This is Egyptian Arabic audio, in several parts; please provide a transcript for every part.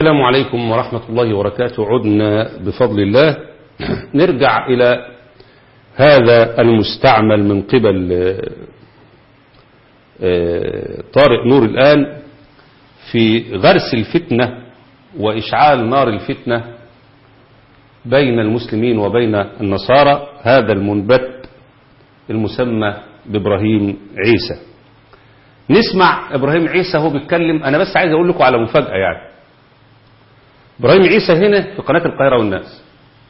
السلام عليكم ورحمة الله وبركاته عدنا بفضل الله نرجع إلى هذا المستعمل من قبل طارق نور الآن في غرس الفتنة وإشعال نار الفتنة بين المسلمين وبين النصارى هذا المنبت المسمى بإبراهيم عيسى نسمع إبراهيم عيسى هو بيتكلم أنا بس عايز أقول لكم على مفاجأة يعني إبراهيم عيسى هنا في قناة القاهرة والناس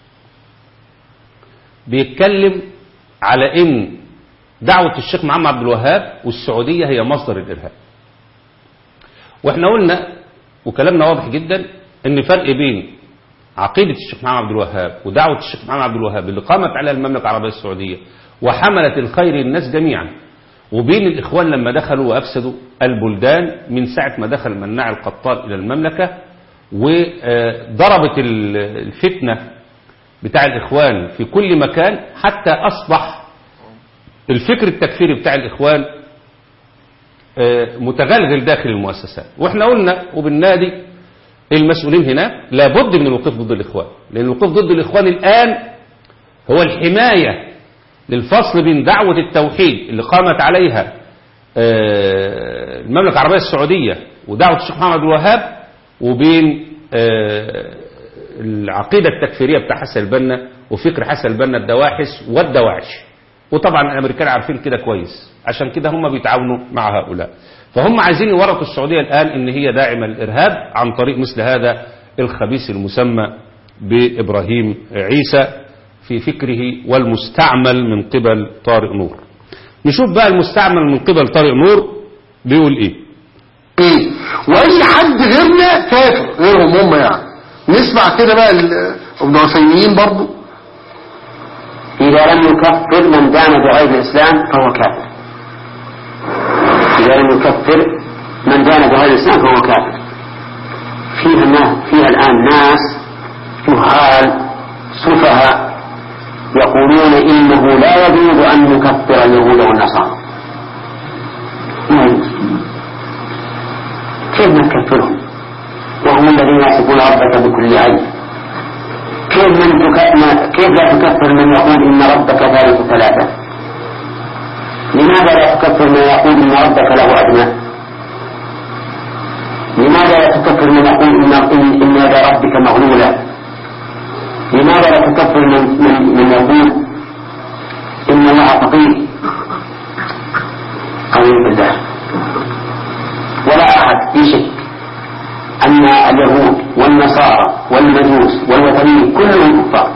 بيتكلم على إن دعوة الشيخ محمد عبد الوهاب والسعودية هي مصدر الإرهاب وإحنا قلنا وكلامنا واضح جدا إن فرق بين عقيدة الشيخ محمد عبد الوهاب ودعوة الشيخ محمد عبد الوهاب اللي قامت عليها المملكة العربية السعودية وحملت الخير الناس جميعا وبين الإخوان لما دخلوا وأفسدوا البلدان من ساعة ما دخل مناع القطار إلى المملكة وضربت الفتنة بتاع الإخوان في كل مكان حتى أصبح الفكر التكفيري بتاع الإخوان متغلغل داخل المؤسسات وإحنا قلنا وبالنادي المسؤولين هناك لابد من الوقوف ضد الإخوان لأن الوقوف ضد الإخوان الآن هو الحماية للفصل بين دعوة التوحيد اللي قامت عليها المملكة العربية السعودية ودعوة الشيخ محمد عبد الوهاب وبين العقيدة التكفيرية بتاع حسن البنا وفكر حسن البنا الدواحس والدواعش وطبعا الامريكان عارفين كده كويس عشان كده هم بيتعاونوا مع هؤلاء فهم عايزين يورطوا السعودية الآن ان هي داعمة للإرهاب عن طريق مثل هذا الخبيث المسمى بإبراهيم عيسى في فكره والمستعمل من قبل طارق نور نشوف بقى المستعمل من قبل طارق نور بيقول ايه ايه واي حد غيرنا كافر غيرهم هم يعني نسمع كده بقى ابن عثيمين برضو إذا لم يكفر من دان بغير الإسلام فهو كافر إذا لم يكفر من دان بغير الإسلام فهو كافر فيها, فيها الآن ناس جهال سفهاء يقولون إنه لا يجوز أن نكفر اليهود والنصارى ما يجوز كيف نكفرهم وهم الذين يصفون ربك بكل عيب كيف من تك... كيف لا تكفر من يقول إن ربك ثالث ثلاثة لماذا لا تكفر من يقول إن ربك له أبناء لماذا لا تكفر من يقول إن, إن, إن يد ربك مغلولة لماذا لا تكفر من, من, من يقول إن الله فقير قوي بالله ولا أحد يشك أن اليهود والنصارى والمجوس والوثنيين كلهم كفار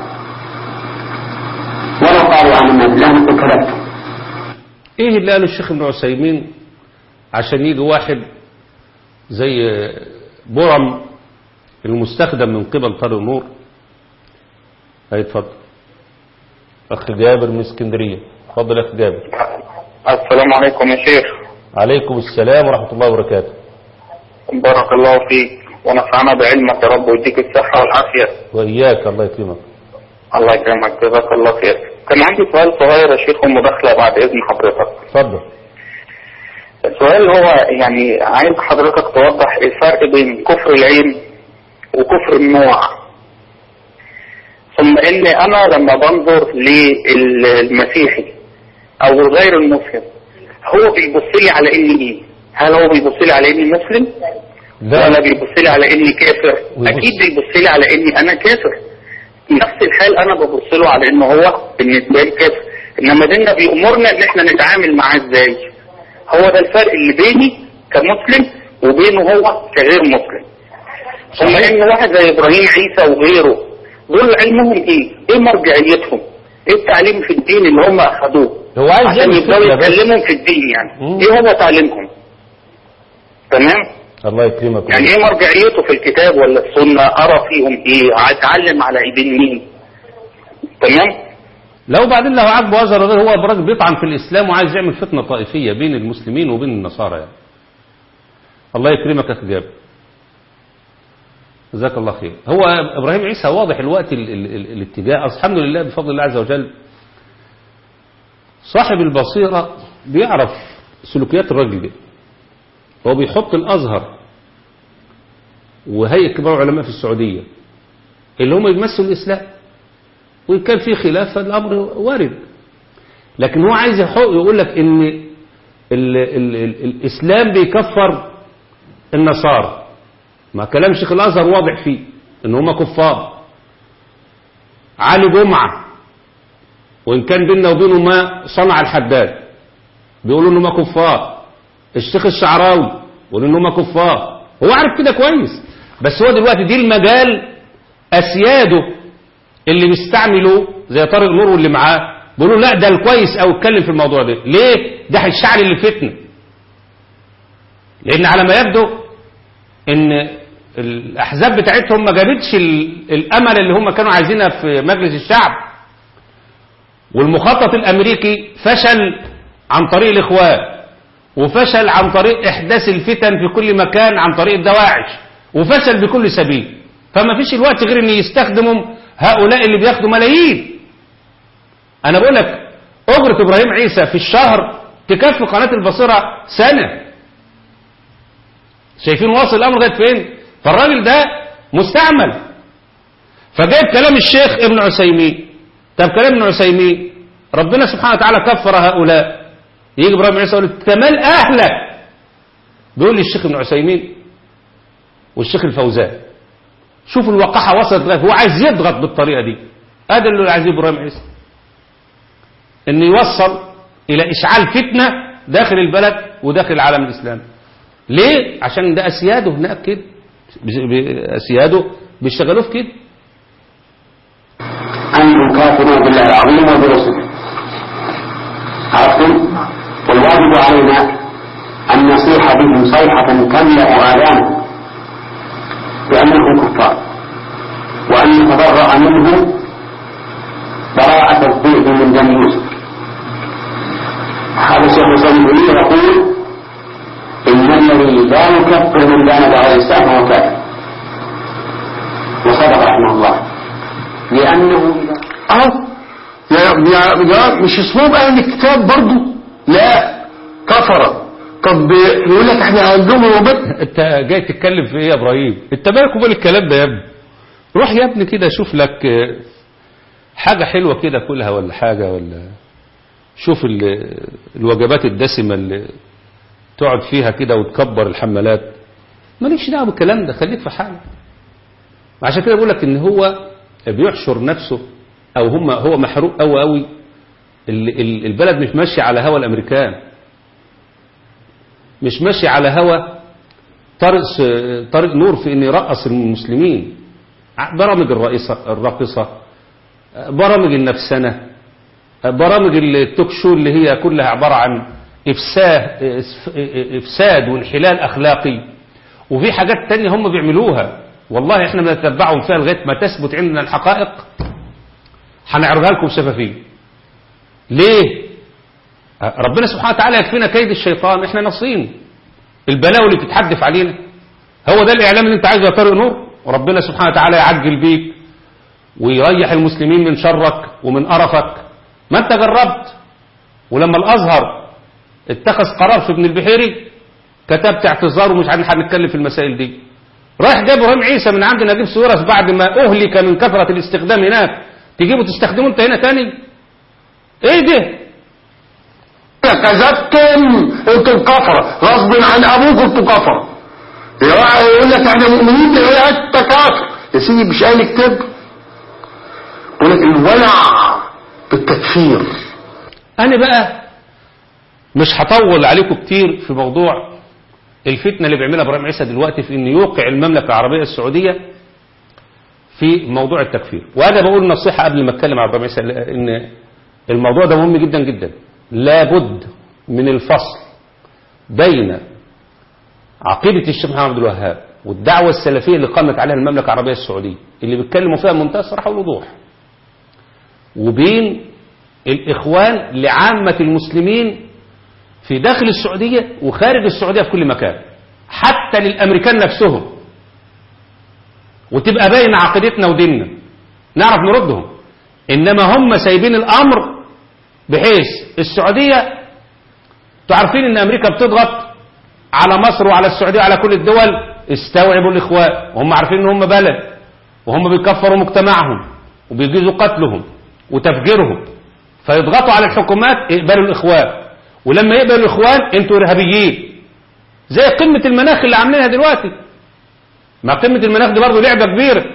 ولو قالوا عن النبي لهم كذبتم ايه اللي قاله الشيخ ابن عثيمين عشان يجي واحد زي برم المستخدم من قبل طارق نور هيتفضل اخ جابر من اسكندريه اتفضل يا اخ جابر السلام عليكم يا شيخ عليكم السلام ورحمه الله وبركاته بارك الله فيك ونفعنا بعلمك يا رب ويديك الصحة والعافية واياك الله يكرمك الله يكرمك جزاك الله خير كان عندي سؤال صغير يا شيخ ومداخلة بعد إذن حضرتك اتفضل السؤال هو يعني عايز حضرتك توضح الفرق بين كفر العين وكفر النوع ثم ان انا لما بنظر للمسيحي او غير المسلم هو بيبص لي على اني ايه هل هو بيبص لي على اني مسلم لا. ولا بيبص لي على اني كافر ويبص- اكيد بيبص لي على اني انا كافر نفس الحال انا ببص له على انه هو بالنسبه لي كافر انما ديننا بيأمرنا ان احنا نتعامل معاه ازاي هو ده الفرق اللي بيني كمسلم وبينه هو كغير مسلم ثم ان واحد زي ابراهيم عيسى وغيره دول علمهم ايه ايه مرجعيتهم ايه التعليم في الدين اللي هم اخدوه هو عايز عشان يعمل يبداوا فتنة بس. يتكلموا في الدين يعني مم. ايه هو تعليمهم تمام الله يكرمك يعني ايه مرجعيته في الكتاب ولا السنة ارى فيهم ايه اتعلم على ايدين مين تمام لو بعدين لو عاجبه هذا الراجل هو راجل بيطعن في الاسلام وعايز يعمل فتنه طائفيه بين المسلمين وبين النصارى يعني الله يكرمك يا اخي جابر جزاك الله خير هو ابراهيم عيسى واضح الوقت ال ال ال الاتجاه أصل الحمد لله بفضل الله عز وجل صاحب البصيره بيعرف سلوكيات الراجل ده هو بيحط الازهر وهيئة كبار العلماء في السعودية اللي هم يمثلوا الإسلام وإن كان في خلاف فالأمر وارد لكن هو عايز يحق- يقول لك إن ال ال ال الإسلام بيكفر النصارى ما كلام شيخ الأزهر واضح فيه إن هم كفار علي جمعة وإن كان بيننا وبينه ما صنع الحداد بيقولوا إن هم كفار الشيخ الشعراوي بيقول إن هم كفار هو عارف كده كويس بس هو دلوقتي دي المجال أسياده اللي بيستعملوا زي طارق نور واللي معاه بيقولوا لا ده الكويس أو اتكلم في الموضوع ده ليه؟ ده هيشعل اللي فتنه لأن على ما يبدو إن الأحزاب بتاعتهم ما جابتش ال- الأمل اللي هم كانوا عايزينها في مجلس الشعب والمخطط الأمريكي فشل عن طريق الإخوان وفشل عن طريق إحداث الفتن في كل مكان عن طريق الدواعش وفشل بكل سبيل فما فيش الوقت غير ان يستخدموا هؤلاء اللي بياخدوا ملايين انا بقول لك اجرة ابراهيم عيسى في الشهر تكفي قناة البصيرة سنة شايفين واصل الامر لغايه فين فالراجل ده مستعمل فجايب كلام الشيخ ابن عثيمين طب كلام ابن عثيمين ربنا سبحانه وتعالى كفر هؤلاء يجي ابراهيم عيسى يقول كمال اهلك بيقول لي الشيخ ابن عثيمين والشيخ الفوزان شوف الوقاحة وصلت لغاية هو عايز يضغط بالطريقة دي هذا اللي عايز إبراهيم عيسى إن يوصل إلى إشعال فتنة داخل البلد وداخل العالم الإسلامي ليه؟ عشان ده أسياده هناك كده بي- بي- أسياده بيشتغلوا في كده أنتم كافرون بالله العظيم وبرسله عرفتم والواجب علينا أن نصيح بهم صيحة تملأ آذانهم بأنهم كفار وأن نتبرأ منهم براءة الذئب من دم يوسف هذا الشيخ الإسلام ابن تيمية يقول إن الذي لا يكفر من دان على الإسلام هو كافر وصدق رحمه الله لأنه إذا اهو يا يا يا مش اسمهم اهل الكتاب برضو لا كفر طب يقول لك احنا عندهم وبت أنت جاي تتكلم في إيه يا إبراهيم؟ أنت مالك ومال الكلام ده يا ابني؟ روح يا ابني كده شوف لك آه، حاجة حلوة كده كلها ولا حاجة ولا شوف ال- الوجبات الدسمة اللي تقعد فيها كده وتكبر الحمالات مالكش دعوه بالكلام ده خليك في حالك عشان كده بقول لك ان هو بيحشر نفسه او هم هو محروق قوي قوي ال- ال- البلد مش ماشي على هوا الامريكان مش ماشي على هوا طارق س- طارق نور في ان يرقص المسلمين ع- برامج الرئيسة الراقصة برامج النفسنة برامج التوك شو اللي هي كلها عبارة عن إفساد, إفساد وانحلال أخلاقي وفي حاجات تانية هم بيعملوها والله احنا بنتبعهم فيها لغاية ما تثبت عندنا الحقائق هنعرضها لكم شفافية ليه ربنا سبحانه وتعالى يكفينا كيد الشيطان احنا نصين البلاوي اللي بتتحدف علينا هو ده الاعلام اللي انت عايزه يا طارق نور وربنا سبحانه وتعالى يعجل بيك ويريح المسلمين من شرك ومن قرفك ما انت جربت ولما الازهر اتخذ قرار في ابن البحيري كتبت اعتذار ومش عارف هنتكلم في المسائل دي رايح جايب ابراهيم عيسى من عند نجيب سويرس بعد ما اهلك من كثره الاستخدام هناك تجيبه تستخدمه انت هنا تاني ايه ده كذبتم انتم كفرة غصب عن ابوك انتم كفرة يقول لك احنا مؤمنين يقول لك انت كافر يا سيدي مش قال كتاب يقول لك الولع بالتكفير انا بقى مش هطول عليكم كتير في موضوع الفتنة اللي بيعملها ابراهيم عيسى دلوقتي في ان يوقع المملكة العربية السعودية في موضوع التكفير وانا بقول نصيحة قبل ما اتكلم عن ابراهيم عيسى ان الموضوع ده مهم جدا جدا لابد من الفصل بين عقيدة الشيخ محمد عبد الوهاب والدعوة السلفية اللي قامت عليها المملكة العربية السعودية اللي بيتكلموا فيها بمنتهى الصراحة والوضوح وبين الإخوان لعامة المسلمين في داخل السعودية وخارج السعودية في كل مكان حتى للأمريكان نفسهم وتبقى باين عقيدتنا وديننا نعرف نردهم إنما هم سايبين الأمر بحيث السعودية تعرفين إن أمريكا بتضغط على مصر وعلى السعودية وعلى كل الدول استوعبوا الإخوان وهم عارفين إن هم بلد وهم بيكفروا مجتمعهم وبيجيزوا قتلهم وتفجيرهم فيضغطوا على الحكومات اقبلوا الإخوان ولما يقبلوا الإخوان انتوا إرهابيين زي قمة المناخ اللي عاملينها دلوقتي ما قمة المناخ دي برضه لعبة كبيرة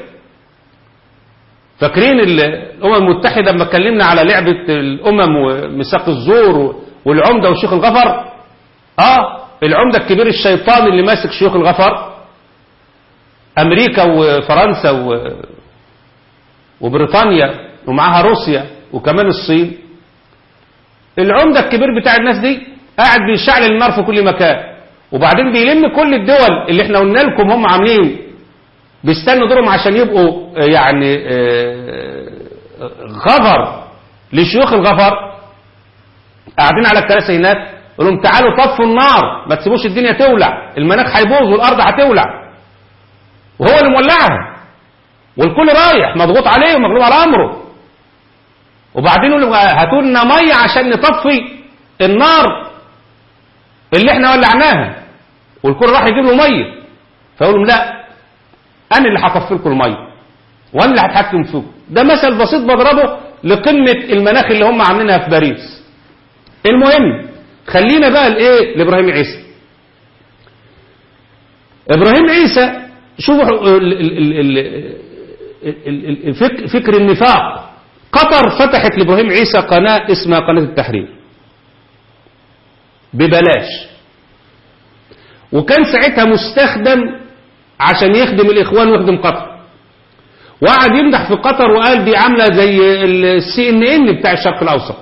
فاكرين ال- الأمم المتحدة لما اتكلمنا على لعبة الأمم وميثاق الزور والعمدة وشيخ الغفر اه العمدة الكبير الشيطان اللي ماسك شيوخ الغفر أمريكا وفرنسا و... وبريطانيا ومعاها روسيا وكمان الصين العمدة الكبير بتاع الناس دي قاعد بيشعل النار في كل مكان وبعدين بيلم كل الدول اللي احنا قلنا لكم هم عاملين بيستنوا دورهم عشان يبقوا آه، يعني آه، غفر لشيوخ الغفر قاعدين على الكراسي هناك يقول لهم تعالوا طفوا النار ما تسيبوش الدنيا تولع المناخ هيبوظ والارض هتولع وهو اللي مولعها والكل رايح مضغوط عليه ومغلوب على امره وبعدين يقول لهم هاتوا لنا ميه عشان نطفي النار اللي احنا ولعناها والكل راح يجيب له ميه فيقول لهم لا انا اللي هطفي لكم الميه وانا اللي هتحكم فيكم ده مثل بسيط بضربه لقمه المناخ اللي هم عاملينها في باريس المهم خلينا بقى لايه لابراهيم عيسى ابراهيم عيسى شوفوا ال- ال- ال- ال- ال- ال- الفك- فكر النفاق قطر فتحت لابراهيم عيسى قناه اسمها قناه التحرير ببلاش وكان ساعتها مستخدم عشان يخدم الاخوان ويخدم قطر وقعد يمدح في قطر وقال دي عامله زي السي ان ان بتاع الشرق الاوسط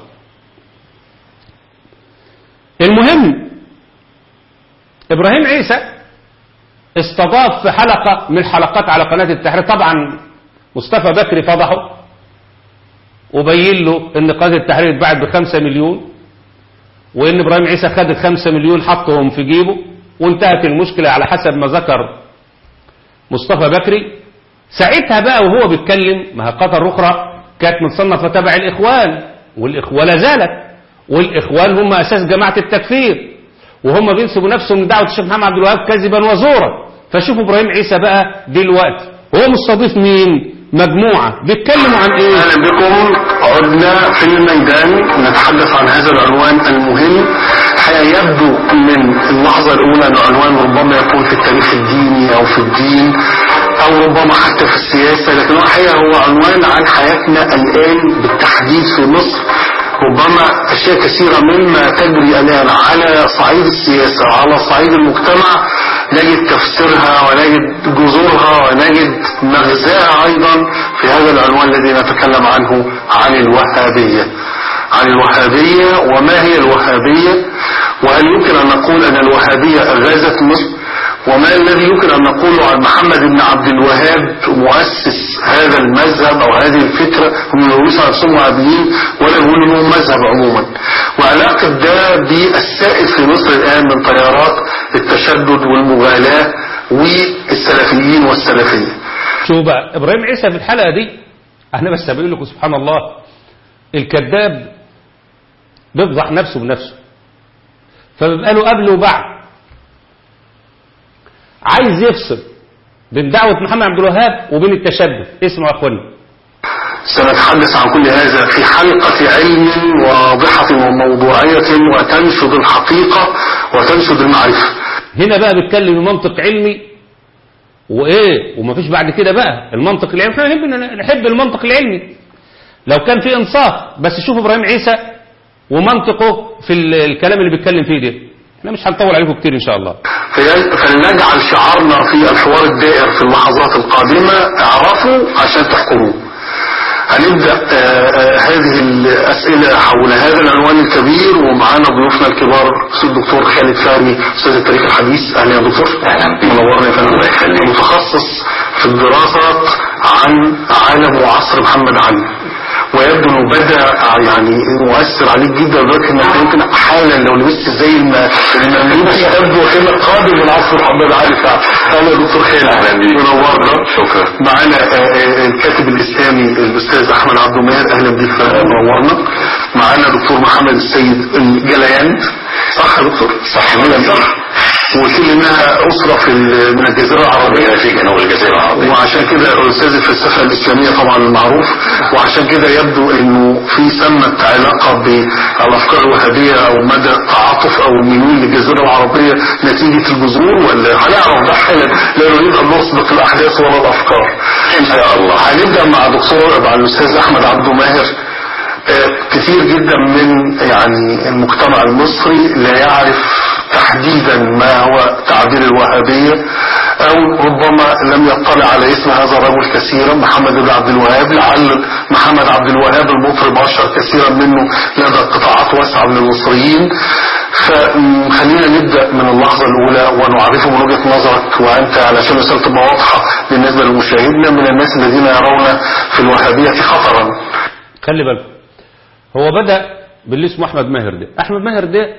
المهم ابراهيم عيسى استضاف في حلقة من الحلقات على قناة التحرير طبعا مصطفى بكري فضحه وبين له ان قناة التحرير اتباعت بخمسة مليون وان ابراهيم عيسى خد الخمسة مليون حطهم في جيبه وانتهت المشكلة على حسب ما ذكر مصطفى بكري ساعتها بقى وهو بيتكلم ما هي قطر اخرى كانت متصنفة تبع الاخوان والاخوان لا زالت والاخوان هم اساس جماعة التكفير وهم بينسبوا نفسهم لدعوة الشيخ محمد عبد الوهاب كذبا وزورا فشوفوا ابراهيم عيسى بقى دلوقتي هو مستضيف مين مجموعة بيتكلموا عن ايه اهلا بكم عدنا في الميدان نتحدث عن هذا العنوان المهم الحقيقة يبدو من اللحظة الأولى أن عنوان ربما يكون في التاريخ الديني أو في الدين أو ربما حتى في السياسة لكن هو الحقيقة هو عنوان عن حياتنا الآن بالتحديد في مصر ربما أشياء كثيرة مما تجري الآن على صعيد السياسة وعلى صعيد المجتمع نجد تفسيرها ونجد جذورها ونجد مغزاها أيضا في هذا العنوان الذي نتكلم عنه عن الوهابية عن الوهابية وما هي الوهابية وهل يمكن أن نقول أن الوهابية غزت مصر وما الذي يمكن أن نقوله عن محمد بن عبد الوهاب مؤسس هذا المذهب أو هذه الفكرة هم يقولوا على نفسهم وهابيين ولا يقولوا أنهم مذهب عموما وعلاقة ده بالسائد في مصر الآن من تيارات التشدد والمغالاة والسلفيين والسلفية شوفوا بقى ابراهيم عيسى في الحلقة دي انا بس بقول لكم سبحان الله الكذاب بيفضح نفسه بنفسه فبيبقى له قبل وبعد عايز يفصل بين دعوة محمد عبد الوهاب وبين التشدد اسمعوا يا اخوانا سنتحدث عن كل هذا في حلقة علم واضحة وموضوعية وتنشد الحقيقة وتنشد المعرفة هنا بقى بيتكلم بمنطق علمي وايه ومفيش بعد كده بقى المنطق العلمي احنا نحب نحب المنطق العلمي لو كان في انصاف بس شوفوا ابراهيم عيسى ومنطقه في ال- الكلام اللي بيتكلم فيه ده احنا مش هنطول عليكم كتير ان شاء الله فل- فلنجعل شعارنا في الحوار الدائر في اللحظات القادمة اعرفوا عشان تحكموا هنبدأ آه، آه، هذه الأسئلة حول هذا العنوان الكبير ومعانا ضيوفنا الكبار أستاذ الدكتور خالد فهمي أستاذ التاريخ الحديث أهلا يا دكتور أهلا منورنا يا فندم متخصص في الدراسات عن عالم وعصر محمد علي ويبدو انه بدا يعني مؤثر عليك جدا لدرجه انك يمكن حالا لو لبست زي الم- المملوكي تبدو كانك قادم من عصر محمد علي فعلا اهلا يا دكتور خالد منورنا شكرا معانا آه، آه، الكاتب الاسلامي الاستاذ احمد عبد الماهر اهلا بيك فندم، منورنا معانا دكتور محمد السيد الجليان صح يا دكتور صح وقلت لي انها اسره في ال- من الجزيره العربيه في جنوب الجزيرة العربية وعشان كده استاذ الفلسفه الاسلاميه طبعا المعروف وعشان كده يبدو انه في ثمه علاقه بالافكار الوهابيه او مدى تعاطف او ميول للجزيره العربيه نتيجه الجذور ولا هنعرف ده حالا لا نريد ان نسبق الاحداث ولا الافكار ان شاء الله هنبدا مع دكتور مع الاستاذ احمد عبده ماهر آه، كثير جدا من يعني المجتمع المصري لا يعرف تحديدا ما هو تعبير الوهابية او ربما لم يطلع على اسم هذا الرجل كثيرا محمد بن عبد الوهاب لعل محمد عبد الوهاب المطرب اشهر كثيرا منه لدى قطاعات واسعة من المصريين فخلينا نبدأ من اللحظة الأولى ونعرفه من وجهة نظرك وأنت علشان رسالة تبقى واضحة بالنسبة لمشاهدنا من الناس الذين يرون في الوهابية خطرا خلي بالك هو بدأ باللي اسمه أحمد ماهر ده أحمد ماهر ده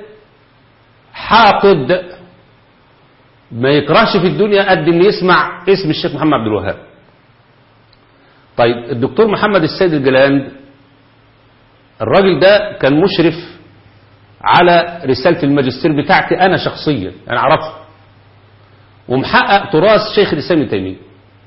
حاقد ما يكرهش في الدنيا قد ان يسمع اسم الشيخ محمد عبد الوهاب طيب الدكتور محمد السيد الجلاند الراجل ده كان مشرف على رسالة الماجستير بتاعتي أنا شخصيا أنا أعرفه ومحقق تراث شيخ الإسلام ابن تيمية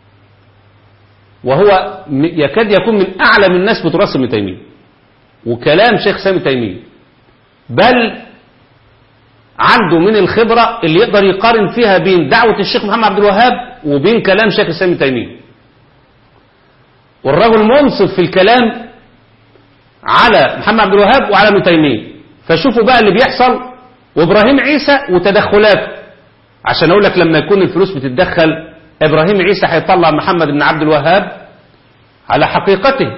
وهو م- يكاد يكون من أعلم الناس بتراث ابن تيمية وكلام شيخ الإسلام ابن تيمية بل عنده من الخبرة اللي يقدر يقارن فيها بين دعوة الشيخ محمد عبد الوهاب وبين كلام شيخ الإسلام ابن تيمية والرجل منصف في الكلام على محمد عبد الوهاب وعلى ابن تيمية فشوفوا بقى اللي بيحصل وابراهيم عيسى وتدخلاته عشان اقول لك لما يكون الفلوس بتتدخل ابراهيم عيسى هيطلع محمد بن عبد الوهاب على حقيقته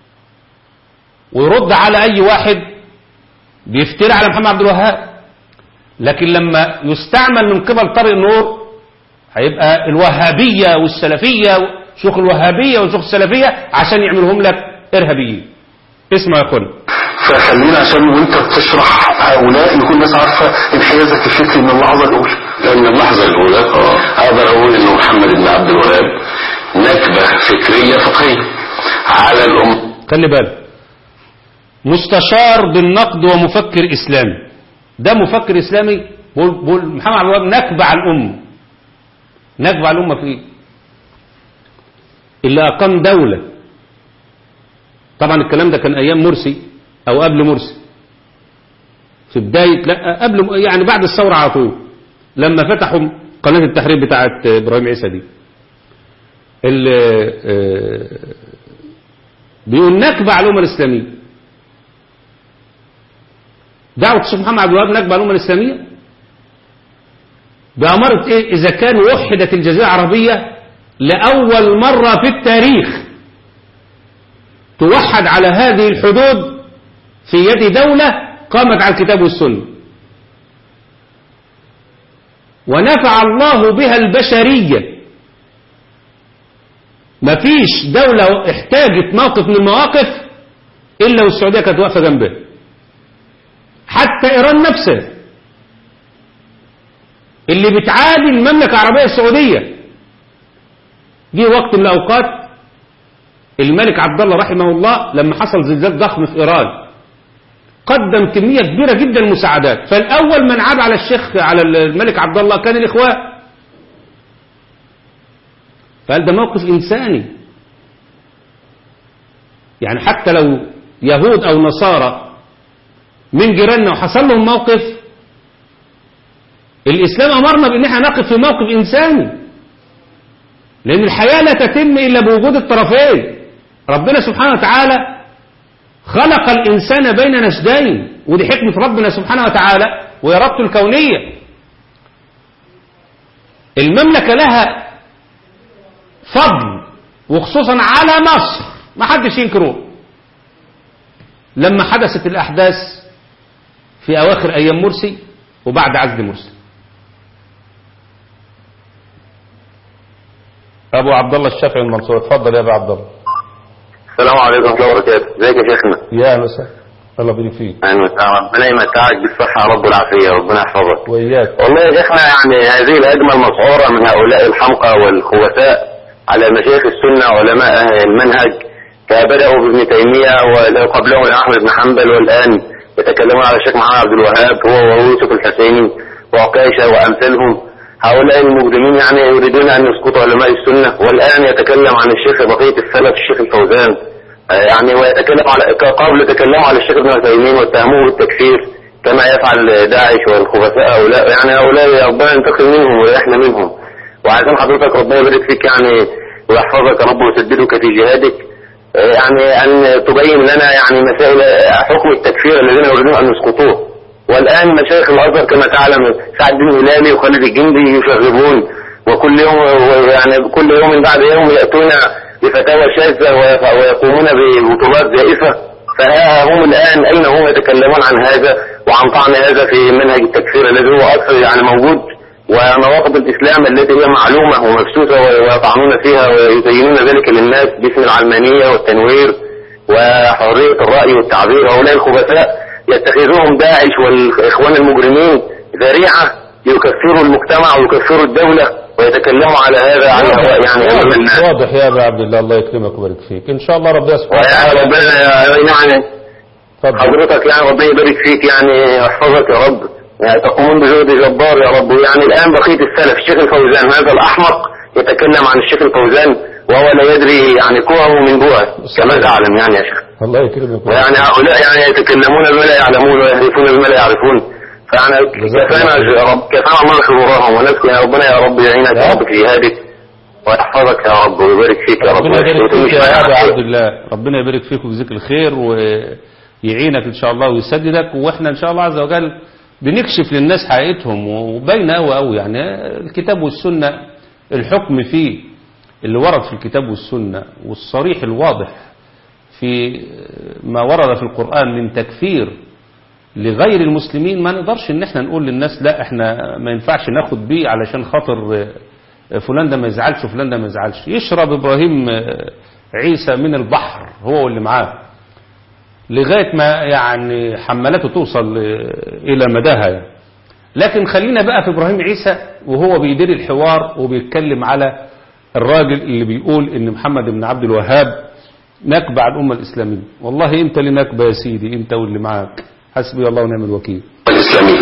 ويرد على اي واحد بيفتري على محمد عبد الوهاب لكن لما يستعمل من قبل طارق نور هيبقى الوهابية والسلفية شيوخ الوهابية وشيوخ السلفية عشان يعملهم لك إرهابيين اسمع يا اخوانا فخلينا عشان وانت بتشرح هؤلاء يكون الناس عارفة انحيازك الفكري من اللحظة الأولى لأن اللحظة الأولى أقدر أقول إن محمد بن عبد الوهاب نكبة فكرية فقهية على الأم خلي بالك مستشار بالنقد ومفكر إسلامي ده مفكر إسلامي بقول بقول محمد عبد الوهاب نكبة على الأمة نكبة على الأمة في إيه؟ اللي أقام دولة طبعا الكلام ده كان أيام مرسي أو قبل مرسي في بداية لا قبل يعني بعد الثورة على طول لما فتحوا قناة التحرير بتاعت إبراهيم عيسى دي اللي آه، بيقول نكبة على الأمة الإسلامية دعوة الشيخ محمد عبد الوهاب نكبة على الأمة الإسلامية بأمارة إيه إذا كان وحدت الجزيرة العربية لأول مرة في التاريخ توحد على هذه الحدود في يد دولة قامت على الكتاب والسنة ونفع الله بها البشرية مفيش دولة احتاجت موقف من المواقف إلا والسعودية كانت واقفة جنبها حتى إيران نفسها اللي بتعادي المملكة العربية السعودية جه وقت من الأوقات الملك عبد الله رحمه الله لما حصل زلزال ضخم في إيران قدم كمية كبيرة جدا من المساعدات فالأول من عاد على الشيخ على الملك عبد الله كان الإخوان فقال ده موقف إنساني يعني حتى لو يهود أو نصارى من جيراننا وحصل لهم موقف الإسلام أمرنا بأن احنا نقف في موقف إنساني لأن الحياة لا تتم إلا بوجود الطرفين ربنا سبحانه وتعالى خلق الإنسان بين نسدين ودي حكمة ربنا سبحانه وتعالى وإرادته الكونية المملكة لها فضل وخصوصا على مصر ما حدش ينكره لما حدثت الأحداث في أواخر أيام مرسي وبعد عزل مرسي أبو عبد الله الشافعي المنصور اتفضل يا أبو عبد الله السلام عليكم ورحمة الله وبركاته ازيك يا شيخنا يا أهلا وسهلا الله يبارك فيك يعني ربنا يمتعك بالصحة يا رب والعافية ربنا يحفظك وإياك والله يا شيخنا يعني هذه الهجمة المسعورة من هؤلاء الحمقى والخبثاء على مشايخ السنة وعلماء المنهج كبدأوا بابن تيمية وقبلهم أحمد بن حنبل والآن يتكلمون على الشيخ محمد عبد الوهاب هو ويوسف الحسيني وعكاشة وأمثالهم هؤلاء المجرمين يعني يريدون أن يسقطوا علماء السنة والآن يتكلم عن الشيخ بقية السلف الشيخ الفوزان آه، يعني ويتكلم على قبل تكلموا على الشيخ ابن عثيمين واتهموه بالتكفير كما يفعل داعش والخبثاء هؤلاء يعني هؤلاء ربنا ينتقم منهم ويحنى منهم وعشان حضرتك ربنا يبارك فيك يعني ويحفظك يا رب ويسددك في جهادك آه، يعني أن تبين لنا يعني مسائل حكم التكفير الذين يريدون أن يسقطوه والآن مشايخ الأزهر كما تعلم سعد بن هلالي وخالد الجندي يشغبون وكل يوم يعني كل يوم بعد يوم يأتون بفتاوى شاذة ويف- ويقومون ببطولات زائفة فها هم الآن أين هم يتكلمون عن هذا وعن طعن هذا في منهج التكفير الذي هو أكثر يعني موجود ونواقض الإسلام التي هي معلومة ومبثوثة ويطعنون فيها ويزينون ذلك للناس باسم العلمانية والتنوير وحرية الرأي والتعبير هؤلاء الخبثاء يتخذهم داعش والإخوان المجرمين ذريعة يكفروا المجتمع ويكفروا الدولة ويتكلموا على هذا على هواء يعني أمام الناس واضح يا ابو عبد الله الله يكرمك ويبارك فيك ان شاء الله ربنا سبحانه ويعني وتعالى ربنا يعني اتفضل حضرتك يعني ربنا يبارك فيك يعني يحفظك يا رب يعني تقومون بجهد جبار يا رب يعني الآن بقية السلف الشيخ الفوزان هذا الأحمق يتكلم عن الشيخ الفوزان وهو لا يدري يعني كوعه من بوعه كما تعلم يعني يا شيخ الله يكرمك ويعني هؤلاء يعني يتكلمون بما لا يعلمون ويهرفون بما لا يعرفون فأنا جزاك الله كفانا يا رب كفانا الله شرورهم ونفسي يا ربنا يا رب يعينك يا رب في جهادك ويحفظك يا رب ويبارك فيك يا رب ربنا يبارك فيك ويتمش يا ابو معاك. عبد الله ربنا يبارك فيك ويجزيك الخير ويعينك ان شاء الله ويسددك واحنا ان شاء الله عز وجل بنكشف للناس حقيقتهم وباينه قوي قوي يعني الكتاب والسنه الحكم فيه اللي ورد في الكتاب والسنه والصريح الواضح في ما ورد في القرآن من تكفير لغير المسلمين ما نقدرش ان احنا نقول للناس لا احنا ما ينفعش ناخد بيه علشان خاطر فلان ده ما يزعلش وفلان ده ما يزعلش يشرب ابراهيم عيسى من البحر هو واللي معاه لغاية ما يعني حملاته توصل الى مداها يعني. لكن خلينا بقى في ابراهيم عيسى وهو بيدير الحوار وبيتكلم على الراجل اللي بيقول ان محمد بن عبد الوهاب نكبة على الأمة الإسلامية والله أنت اللي نكبة يا سيدي أنت واللي معاك حسبي الله ونعم الوكيل الإسلامية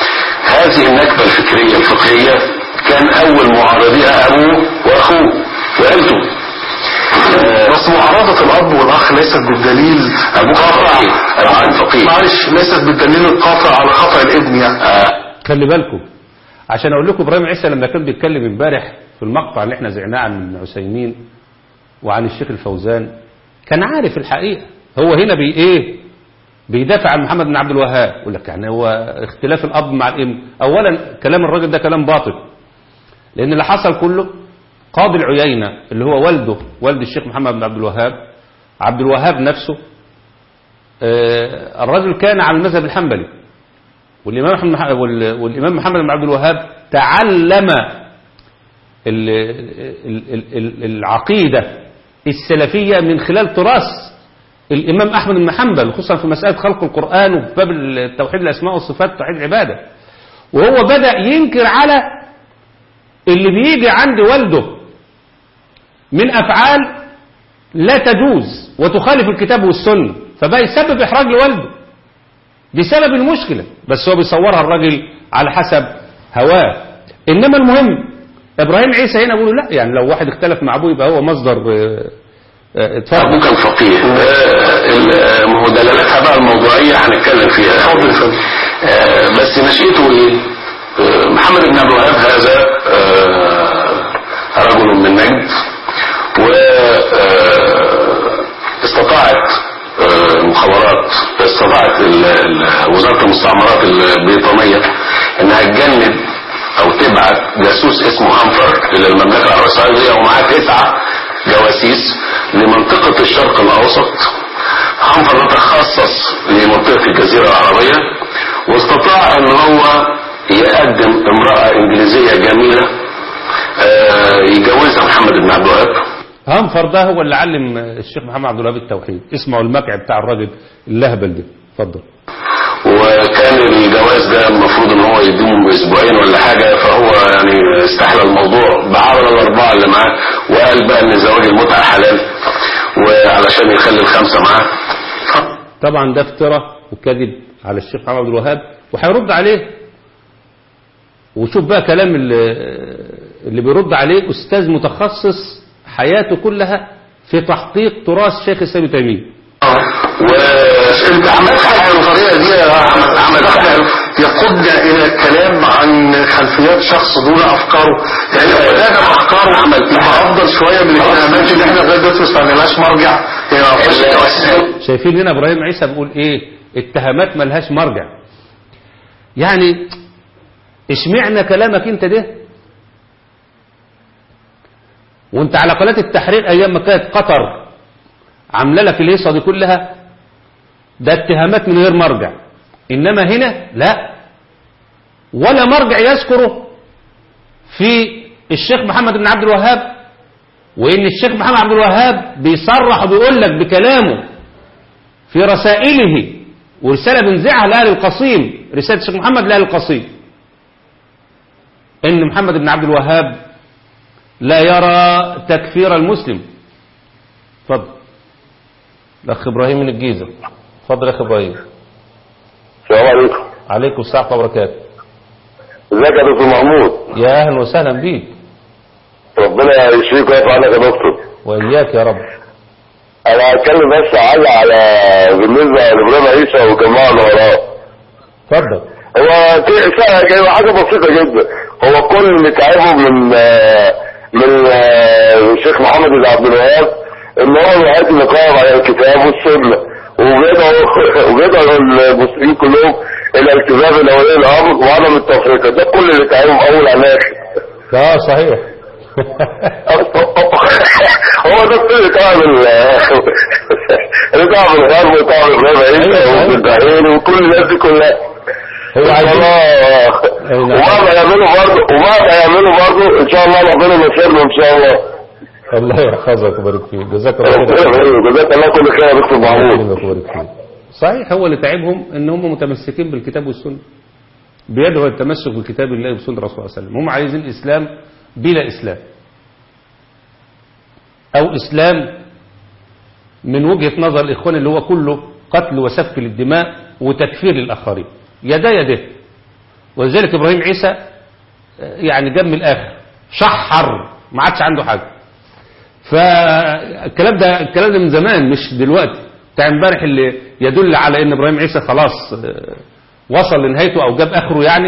هذه النكبة الفكرية الفقهية كان أول معارضيها أبوه وأخوه وعيلته بس معارضة الأب والأخ ليست بالدليل أبوه فقيه أبوه فقيه معلش ليست بالدليل القاطع على خطأ الابن يعني خلي بالكم عشان أقول لكم إبراهيم عيسى لما كان بيتكلم امبارح في المقطع اللي احنا زعناه عن ابن عثيمين وعن الشيخ الفوزان كان عارف الحقيقة هو هنا بي ايه بيدافع عن محمد بن عبد الوهاب يقول لك يعني هو اختلاف الاب مع الابن اولا كلام الراجل ده كلام باطل لان اللي حصل كله قاضي العيينة اللي هو والده والد الشيخ محمد بن عبد الوهاب عبد الوهاب نفسه آه الرجل كان على المذهب الحنبلي والامام محمد والامام محمد بن عبد الوهاب تعلم ال ال ال العقيده السلفية من خلال تراث الإمام أحمد بن حنبل خصوصا في مسألة خلق القرآن وفي باب التوحيد الأسماء والصفات توحيد العبادة وهو بدأ ينكر على اللي بيجي عند والده من أفعال لا تجوز وتخالف الكتاب والسنة فبقى يسبب إحراج لوالده دي سبب المشكلة بس هو بيصورها الراجل على حسب هواه إنما المهم ابراهيم عيسى هنا بيقول لا يعني لو واحد اختلف مع ابوه يبقى هو مصدر اتفضل ابوه كان فقيه ما هو دلالتها بقى الموضوعيه هنتكلم فيها بس نشأته ايه محمد بن عبد الوهاب هذا رجل من نجد و استطاعت المخابرات استطاعت وزاره المستعمرات البريطانيه انها تجند او تبعت جاسوس اسمه هامفر الى المملكة العربية السعودية ومعاه تسعة جواسيس لمنطقة الشرق الاوسط هامفر ده تخصص لمنطقة الجزيرة العربية واستطاع ان هو يقدم امرأة انجليزية جميلة يجوزها محمد بن عبد الوهاب هامفر ده هو اللي علم الشيخ محمد عبد الوهاب التوحيد اسمعوا المكع بتاع الراجل اللهبل ده اتفضل وكان الجواز ده المفروض ان هو يدوم اسبوعين ولا حاجة فهو يعني استحلى الموضوع بعرض الاربعة اللي معاه وقال بقى ان زواج المتعة حلال وعلشان يخلي الخمسة معاه طبعا ده افتراء وكذب على الشيخ محمد عبد الوهاب وهيرد عليه وشوف بقى كلام اللي, اللي بيرد عليه أستاذ متخصص حياته كلها في تحقيق تراث شيخ الإسلام ابن تيمية وانت عملت حاجه بالطريقه دي يا عمل يقودنا الى الكلام عن خلفيات شخص دون افكاره يعني لو بدانا بافكاره عمل يبقى افضل شويه من الكلامات اللي احنا لغايه دلوقتي ما استعملناش مرجع هي ما فيهاش توسل شايفين هنا إبراهيم عيسى بيقول إيه اتهامات ملهاش مرجع يعني اشمعنا كلامك انت ده وانت على قناة التحرير ايام ما كانت قطر عامله لك الهيصه دي كلها ده اتهامات من غير مرجع انما هنا لا ولا مرجع يذكره في الشيخ محمد بن عبد الوهاب وان الشيخ محمد عبد الوهاب بيصرح وبيقول لك بكلامه في رسائله ورساله بنزعها لاهل القصيم رساله الشيخ محمد لاهل القصيم ان محمد بن عبد الوهاب لا يرى تكفير المسلم اتفضل الاخ ابراهيم من الجيزه اتفضل يا اخ ابراهيم السلام عليكم عليكم السلام ورحمه الله وبركاته ازيك يا دكتور محمود يا اهلا وسهلا بيك ربنا يشفيك ويرفع عنك يا دكتور واياك يا رب انا هتكلم بس على على بالنسبه لابراهيم عيسى والجماعه اللي وراه اتفضل هو في- سهل هو حاجه بسيطه جدا هو كل اللي تعبه من آه، من آه، الشيخ محمد بن عبد الوهاب ان هو الوحيد اللي قائم على الكتاب والسنه وبيدعو وبيدعو المسلمين كلهم الى التزام الاولياء الامر وعدم التفرقه ده كل اللي تعبهم اول على اخر اه صحيح هو ده كل اللي تعب ال- اللي تعب الغرب وتعب الغرب عيسى والبحرين وكل الناس دي كلها هو عايز الله وما يعملوا برضه وما يعملوا برضه ان شاء الله ربنا ينصرنا ان شاء الله الله يحفظك ويبارك فيك جزاك الله ربنا خير يخليك. جزاك الله كل خير يا دكتور محمود يكرمك ويبارك فيك. صحيح هو اللي تعبهم ان هم متمسكين بالكتاب والسنه بيدعوا التمسك بكتاب الله وسنه الرسول صلى الله عليه وسلم هم عايزين اسلام بلا اسلام او اسلام من وجهه نظر الاخوان اللي هو كله قتل وسفك للدماء وتكفير للاخرين يدا يده ولذلك ابراهيم عيسى آه، يعني جاب من الاخر شحر ما عادش عنده حاجه فالكلام ده الكلام ده من زمان مش دلوقتي بتاع امبارح اللي يدل على ان ابراهيم عيسى خلاص آه، وصل لنهايته او جاب اخره يعني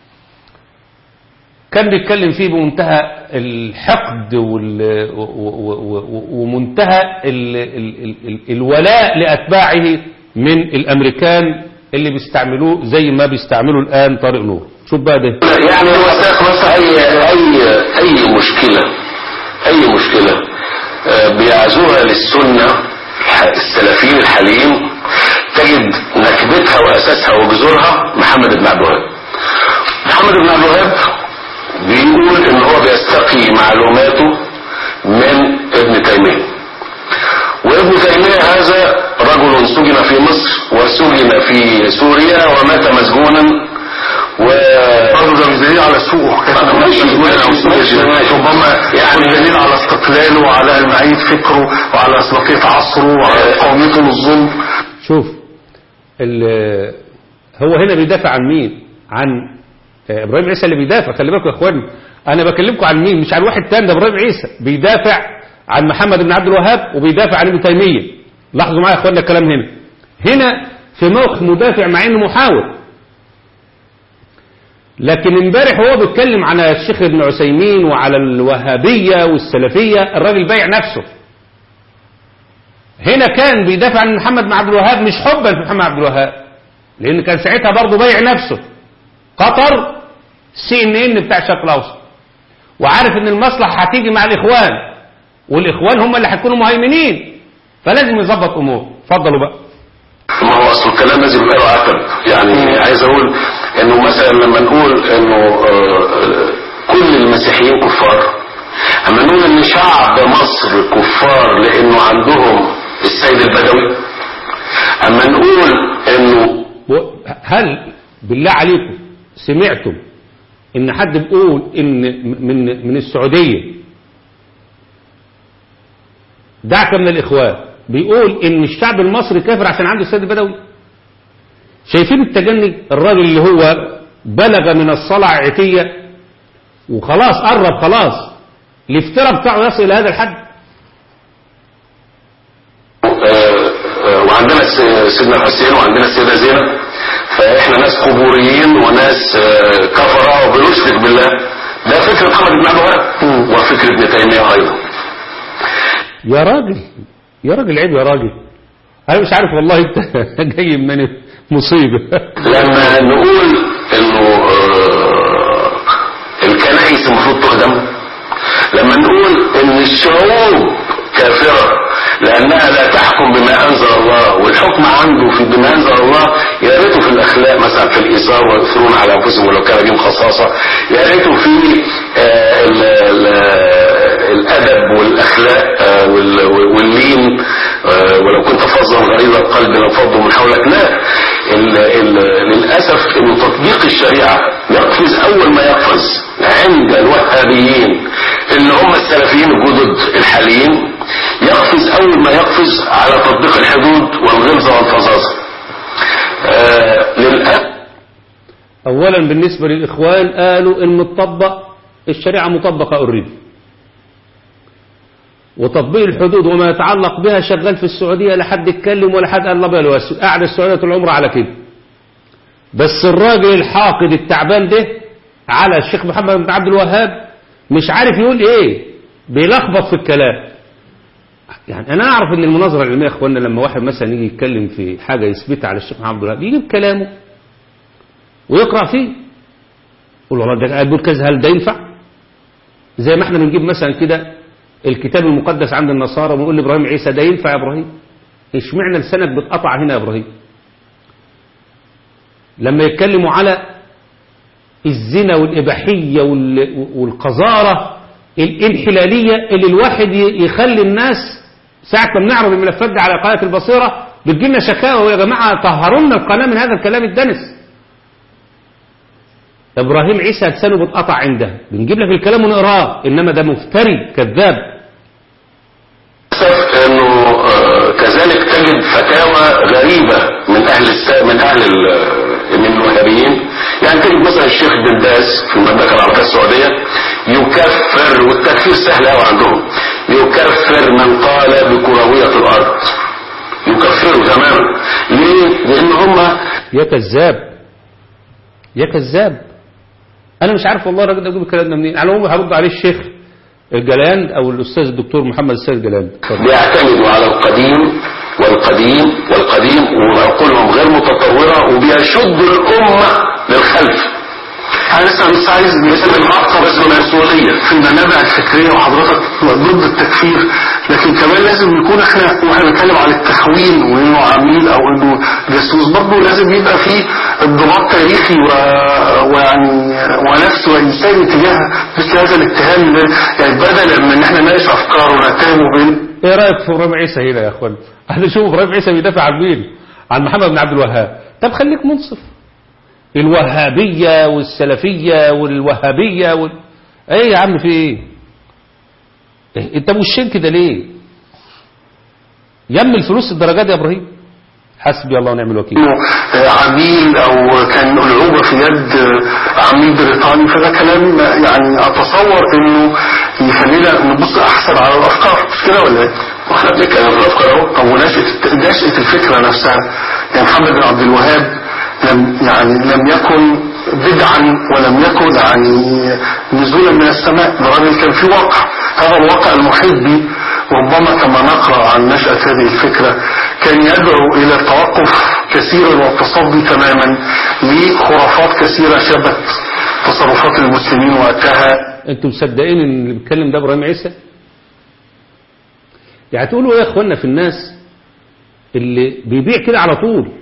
كان بيتكلم فيه بمنتهى الحقد وال- و- و- و- ومنتهى ال- ال- ال- ال- الولاء لاتباعه من الامريكان اللي بيستعملوه زي ما بيستعملوا الان طارق نور شوف بقى ده يعني هو بس اي اي اي مشكله اي مشكله آه، بيعزوها للسنه الح- السلفيين الحاليين تجد نكبتها واساسها وجذورها محمد بن عبد الوهاب محمد بن عبد الوهاب بيقول ان هو بيستقي معلوماته من ابن تيميه وابن تيميه هذا رجل سجن في مصر وسجن في سوريا ومات مسجونا و برضه ده مش دليل على سوءه كان ماشي، ماشي، ماشي، ماشي. ربما يعني يعني- دليل على استقلاله وعلى المعيد فكره وعلى اسبقيه عصره وعلى قوميته للظلم شوف ال- هو هنا بيدافع عن مين عن آه، ابراهيم عيسى اللي بيدافع خلي بالكم يا اخوان انا بكلمكم عن مين مش عن واحد تاني ده ابراهيم عيسى بيدافع عن محمد بن عبد الوهاب وبيدافع عن ابن تيميه لاحظوا معايا يا اخوانا الكلام هنا هنا في موقف مدافع مع انه محاور لكن امبارح هو بيتكلم على الشيخ ابن عثيمين وعلى الوهابيه والسلفيه الراجل بايع نفسه هنا كان بيدافع عن محمد بن عبد الوهاب مش حبا في محمد عبد الوهاب لان كان ساعتها برضه بايع نفسه قطر سي ان ان بتاع الشرق الاوسط وعارف ان المصلحه هتيجي مع الاخوان والاخوان هم اللي هيكونوا مهيمنين فلازم يظبط اموره اتفضلوا بقى ما هو اصل الكلام لازم يبقى له عقب يعني عايز اقول انه مثلا لما نقول انه آه، آه، كل المسيحيين كفار اما نقول ان شعب مصر كفار لانه عندهم السيد البدوي اما نقول انه و- هل بالله عليكم سمعتم ان حد بيقول ان من من السعوديه دعك من الاخوان بيقول ان الشعب المصري كافر عشان عنده السيد البدوي شايفين التجني الراجل اللي هو بلغ من الصلع عتية وخلاص قرب خلاص الافتراء بتاعه يصل إلى هذا الحد وعندنا الس- سيدنا الحسين وعندنا السيدة زينب فاحنا ناس قبوريين وناس آه، كفرة وبنشرك بالله ده فكر محمد بن عبد الوهاب وفكر ابن تيمية ايضا يا راجل يا راجل عيب يا راجل انا مش عارف والله انت جاي من مصيبة لما نقول انه آه، الكنائس المفروض تهدم لما نقول ان الشعوب كافرة لانها لا تحكم بما انزل الله والحكم عنده في بما انزل الله يا ريته في الاخلاق مثلا في الايثار ويؤثرون على انفسهم ولو كان بهم خصاصة يا ريته في آه، ال- ال- الادب والاخلاق آه، وال- واللين آه، ولو كنت فظا غليظ القلب لانفضوا من حولك لا ال ال للاسف ان تطبيق الشريعه يقفز اول ما يقفز عند الوهابيين اللي هم السلفيين الجدد الحاليين يقفز اول ما يقفز على تطبيق الحدود والغلظه والفظاظه آه للاسف اولا بالنسبة للاخوان قالوا ان مطبق الشريعة مطبقة اوريدي وتطبيق الحدود وما يتعلق بها شغال في السعودية لا حد يتكلم ولا حد قال الله بقى واسع قاعد السعودية طول عمره على كده بس الراجل الحاقد التعبان ده على الشيخ محمد بن عبد الوهاب مش عارف يقول ايه بيلخبط في الكلام يعني انا اعرف ان المناظره العلميه يا اخوانا لما واحد مثلا يجي يتكلم في حاجه يثبتها على الشيخ محمد عبد الوهاب يجيب كلامه ويقرا فيه يقول والله ده قال بيقول كذا هل ده ينفع؟ زي ما احنا بنجيب مثلا كده الكتاب المقدس عند النصارى ونقول لابراهيم عيسى ده ينفع يا ابراهيم؟ اشمعنى لسانك بتقطع هنا يا ابراهيم؟ لما يتكلموا على الزنا والإباحية وال- والقذارة الانحلالية اللي الواحد ي- يخلي الناس ساعة ما بنعرض الملفات دي على قناة البصيرة بتجيلنا شكاوى يا جماعة طهروا لنا القناة من هذا الكلام الدنس إبراهيم عيسى لسانه بتقطع عنده بنجيب لك الكلام ونقراه إنما ده مفتري كذاب للاسف انه آه، كذلك تجد فتاوى غريبه من اهل الس... من اهل ال... من الوهابيين يعني تجد مثلا الشيخ بن باز في المملكه العربيه السعوديه يكفر والتكفير سهل قوي عندهم يكفر من قال بكرويه الارض يكفروا تماما ليه؟ لان هم يا كذاب يا كذاب انا مش عارف والله الراجل ده يجيب الكلام ده منين على العموم هرد عليه الشيخ الجلاند او الاستاذ الدكتور محمد السيد جلاند اتفضل. بيعتمدوا على القديم والقديم والقديم وعقولهم غير متطورة وبيشدوا الأمة للخلف انا لسه بس عايز مثل الأقصى بس المسؤولية في المنابع الفكرية وحضرتك ضد التكفير لكن كمان لازم نكون احنا واحنا بنتكلم عن التخوين وانه عميل او انه جاسوس برضه لازم يبقى في انضباط تاريخي و... ويعني ونفس وانساني تجاه مثل هذا الاتهام ده. يعني بدلا من ان احنا نناقش افكار ونتهمه بال ايه رايك في ابراهيم عيسى هنا يا اخوان احنا شوف ابراهيم عيسى بيدافع عن مين عن محمد بن عبد الوهاب طب خليك منصف الوهابيه والسلفيه والوهابيه وال... ايه يا عم في ايه إيه، انت وشين كده ليه يم الفلوس الدرجات يا ابراهيم حسبي الله ونعم الوكيل انه عميل او كان العوبة في يد عميل بريطاني فده كلام يعني اتصور انه يخلينا نبص احسن على الافكار مش كده ولا ايه؟ واحنا بنتكلم في الأفكار أهو او نشأة نشأة الفكرة نفسها يعني محمد بن عبد الوهاب لم يعني لم يكن بدعا ولم يكن يعني نزولا من السماء ده راجل كان في واقع هذا الواقع المحيط به ربما كما نقرأ عن نشأة هذه الفكرة كان يدعو إلى التوقف كثيرا والتصدي تماما لخرافات كثيرة شبت تصرفات المسلمين وقتها انتوا مصدقين ان اللي بيتكلم ده ابراهيم عيسى يعني تقولوا ايه يا اخوانا في الناس اللي بيبيع كده على طول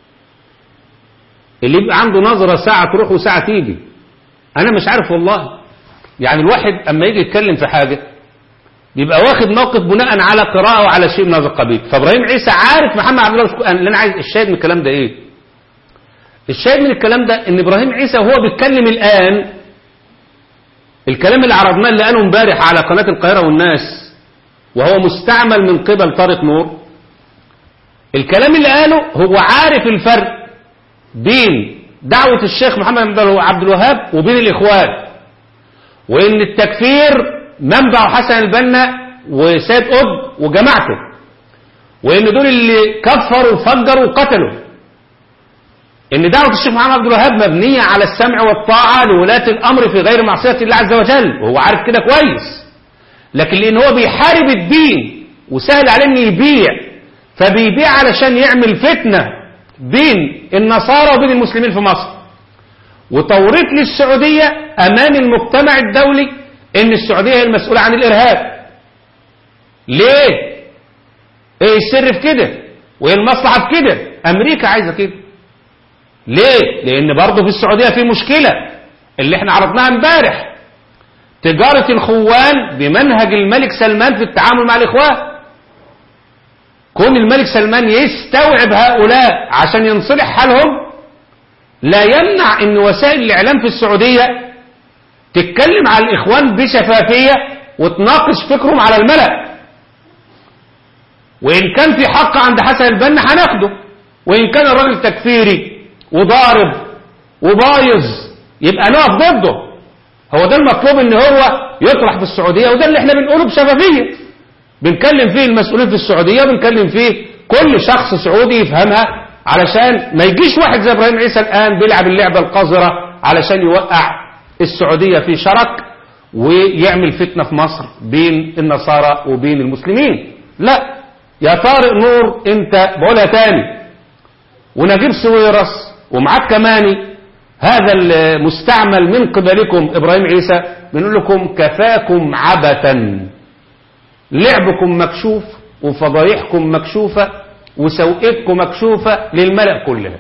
اللي يبقى عنده نظرة ساعة تروح وساعة تيجي انا مش عارف والله يعني الواحد اما يجي يتكلم في حاجة بيبقى واخد موقف بناء على قراءة وعلى شيء من هذا القبيل فابراهيم عيسى عارف محمد عبد الله مش- اللي انا عايز الشاهد من الكلام ده ايه الشاهد من الكلام ده ان ابراهيم عيسى وهو بيتكلم الان الكلام اللي عرضناه اللي قاله امبارح على قناة القاهرة والناس وهو مستعمل من قبل طارق نور الكلام اللي قاله هو عارف الفرق بين دعوة الشيخ محمد عبد الوهاب وبين الإخوان وإن التكفير منبع حسن البنا وسيد قطب وجماعته وإن دول اللي كفروا وفجروا وقتلوا إن دعوة الشيخ محمد عبد الوهاب مبنية على السمع والطاعة لولاة الأمر في غير معصية الله عز وجل وهو عارف كده كويس لكن لأن هو بيحارب الدين وسهل عليه إنه يبيع فبيبيع علشان يعمل فتنة بين النصارى وبين المسلمين في مصر وتوريط للسعودية أمام المجتمع الدولي إن السعودية هي المسؤولة عن الإرهاب ليه؟ إيه السر في كده؟ وإيه المصلحة في كده؟ أمريكا عايزة كده ليه؟ لأن برضه في السعودية في مشكلة اللي احنا عرضناها امبارح تجارة الخوان بمنهج الملك سلمان في التعامل مع الإخوان كون الملك سلمان يستوعب هؤلاء عشان ينصلح حالهم لا يمنع ان وسائل الاعلام في السعودية تتكلم على الاخوان بشفافية وتناقش فكرهم على الملأ وان كان في حق عند حسن البنا هناخده وان كان الراجل تكفيري وضارب وبايظ يبقى نقف ضده هو ده المطلوب ان هو يطرح في السعودية وده اللي احنا بنقوله بشفافية بنكلم فيه المسؤولين في السعودية بنكلم فيه كل شخص سعودي يفهمها علشان ما يجيش واحد زي ابراهيم عيسى الان بيلعب اللعبة القذرة علشان يوقع السعودية في شرك ويعمل فتنة في مصر بين النصارى وبين المسلمين لا يا طارق نور انت بقولها تاني ونجيب سويرس ومعاك كماني هذا المستعمل من قبلكم ابراهيم عيسى بنقول لكم كفاكم عبثا لعبكم مكشوف وفضايحكم مكشوفة وسوءتكم مكشوفة للملأ كلها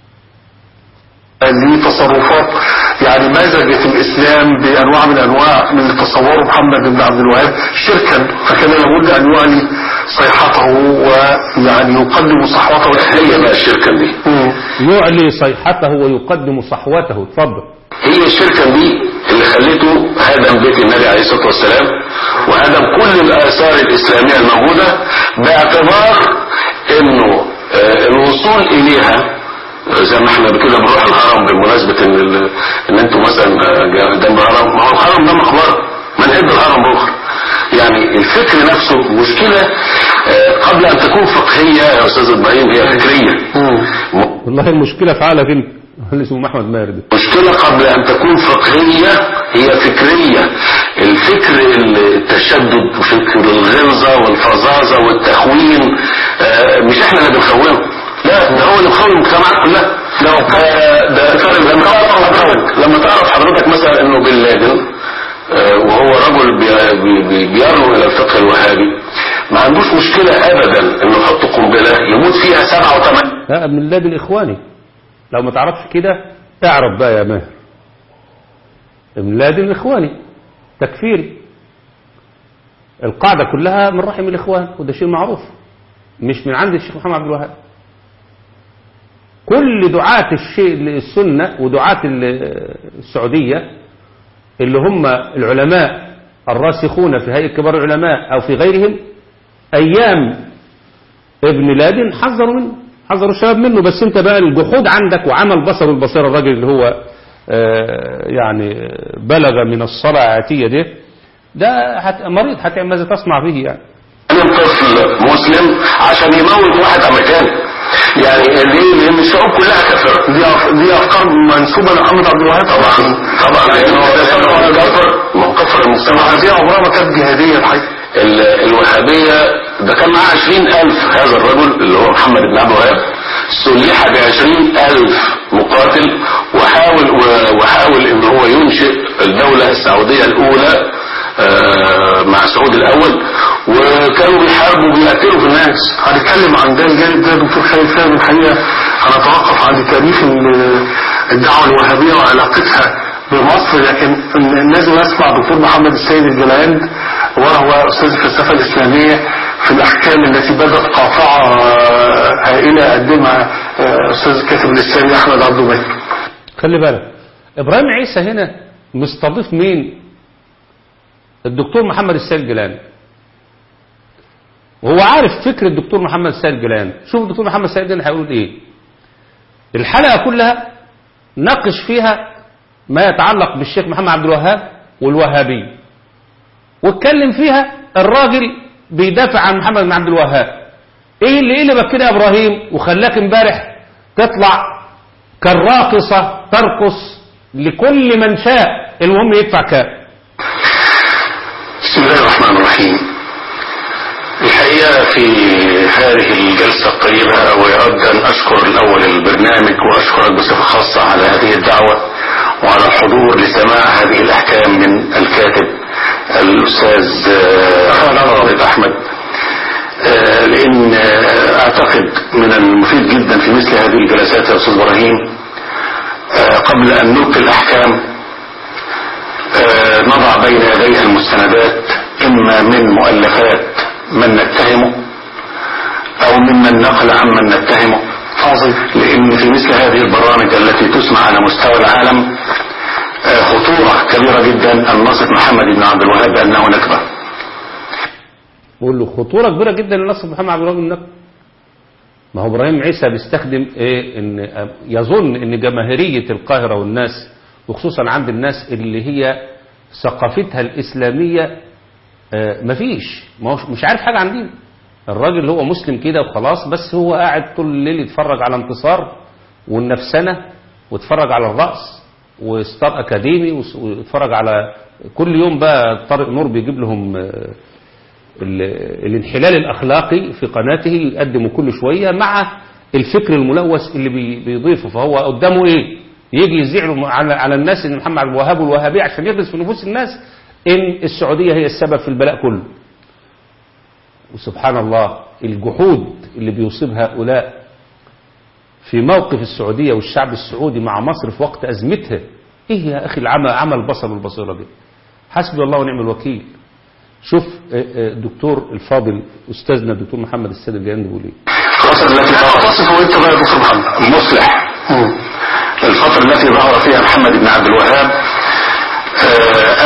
ليه تصرفات يعني مزجت الاسلام بانواع من انواع من اللي تصوره محمد بن عبد الوهاب شركا فكان لابد ان يعلي صيحته ويعني يقدم صحوته هي بقى الشركة دي مم. يعلي صيحته ويقدم صحوته اتفضل هي الشركة دي اللي خلته هدم بيت النبي عليه الصلاة والسلام وهدم كل الآثار الإسلامية الموجودة باعتبار إنه آه، الوصول إليها آه، زي ما احنا كده بنروح الهرم بمناسبة إن ال- إن أنتوا مثلا آه، جا- جنب الهرم ما هو الهرم ده مقبرة ما نهد الهرم بكرة يعني الفكر نفسه مشكلة آه، قبل أن تكون فقهية يا أستاذ إبراهيم هي فكرية م- والله المشكلة في عقلك انت اللي اسمه محمد ماهر ده مشكلة قبل أن تكون فقهية هي فكرية الفكر التشدد وفكر الغلظة والفظاظة والتخوين آه، مش احنا اللي بنخونه لا ده هو اللي مخون المجتمعات كلها ده آه، ده فرق لما تعرف حضرتك لما تعرف حضرتك مثلا انه بن لادن آه، وهو رجل بي- بي- بي- بيرنو الى الفقه الوهابي ما عندوش مشكلة ابدا انه يحط قنبلة يموت فيها سبعة وثمانية لا ابن الله الاخواني لو ما تعرفش كده اعرف بقى يا ماهر ابن لادن الاخواني تكفيري القاعدة كلها من رحم الاخوان وده شيء معروف مش من عند الشيخ محمد عبد الوهاب كل دعاة الشيء السنة ودعاة ال- السعودية اللي هم العلماء الراسخون في هيئة كبار العلماء أو في غيرهم أيام ابن لادن حذروا منه حذروا الشباب منه بس انت بقى الجحود عندك وعمل بصر البصيرة الراجل اللي هو آه، يعني بلغ من الصلاة عاتية ده ده هت- مريض هتعمل ماذا تصنع به يعني من طفل مسلم عشان يموت واحد امريكاني يعني ليه لان الشعوب كلها كافره دي أف- دي افكار منسوبه لمحمد عبد الوهاب طبعا طبعا لانه ده كفر ما هو كفر المجتمع دي عمرها ما كانت جهاديه الحقيقه ال- الوهابية ده كان معاه عشرين ألف هذا الرجل اللي هو محمد بن عبد الوهاب سلح بعشرين ألف مقاتل وحاول و- وحاول ان هو ينشئ الدولة السعودية الأولى آه، مع سعود الأول وكانوا بيحاربوا بيقتلوا في الناس هنتكلم عن ده الجانب ده دكتور خالد فاهم الحقيقه هنتوقف عند تاريخ ال- الدعوه الوهابيه وعلاقتها بمصر لكن لازم اسمع دكتور محمد السيد الجلال وهو استاذ الفلسفه الاسلاميه في الاحكام التي بدات قاطعه هائله قدمها استاذ الكاتب الاسلامي احمد عبد المجيد خلي بالك ابراهيم عيسى هنا مستضيف مين الدكتور محمد السيد جلال وهو عارف فكر الدكتور محمد السيد جلال شوف الدكتور محمد السيد جلال هيقول ايه الحلقة كلها ناقش فيها ما يتعلق بالشيخ محمد عبد الوهاب والوهابية واتكلم فيها الراجل بيدافع عن محمد بن عبد الوهاب ايه اللي قلبك كده يا ابراهيم وخلاك امبارح تطلع كالراقصة ترقص لكل من شاء المهم يدفع كام بسم الله الرحمن الرحيم الحقيقة في هذه الجلسة الطيبة ويود أن أشكر الأول البرنامج وأشكرك بصفة خاصة على هذه الدعوة وعلى الحضور لسماع هذه الأحكام من الكاتب الأستاذ رابط أحمد آه، لأن آه، أعتقد من المفيد جدا في مثل هذه الجلسات يا أستاذ إبراهيم آه، قبل أن نلقي الأحكام آه، نضع بين يديها المستندات إما من مؤلفات من نتهمه أو ممن نقل عمن نتهمه عظيم لأن في مثل هذه البرامج التي تسمع على مستوى العالم آه، خطورة كبيرة جدا أن نصف محمد بن عبد الوهاب بأنه نكبة بقول له خطورة كبيرة جدا لنصر محمد عبد الوهاب النقد ما هو ابراهيم عيسى بيستخدم ايه ان يظن ان جماهيرية القاهرة والناس وخصوصا عند الناس اللي هي ثقافتها الاسلامية آه، مفيش ما هوش مش عارف حاجة عن دين الراجل هو مسلم كده وخلاص بس هو قاعد طول الليل يتفرج على انتصار والنفسنة ويتفرج على الرقص وستار اكاديمي وس- ويتفرج على كل يوم بقى طارق نور بيجيب لهم آه، ال- الانحلال الأخلاقي في قناته يقدمه كل شوية مع الفكر الملوث اللي بي- بيضيفه فهو قدامه ايه يجي يذيع له على, على الناس ان محمد عبد الوهاب والوهابية عشان يغرس في نفوس الناس ان السعودية هي السبب في البلاء كله وسبحان الله الجحود اللي بيصيب هؤلاء في موقف السعودية والشعب السعودي مع مصر في وقت أزمتها ايه يا أخي العمل عمل البصر والبصيرة دي حسبي الله ونعم الوكيل شوف آه، آه، الدكتور الفاضل أستاذنا الدكتور محمد السيد الجيراني بيقول ايه الفترة التي تصفه انت بقى يا دكتور محمد مصلح الفترة التي ظهر فيها محمد بن عبد الوهاب آه،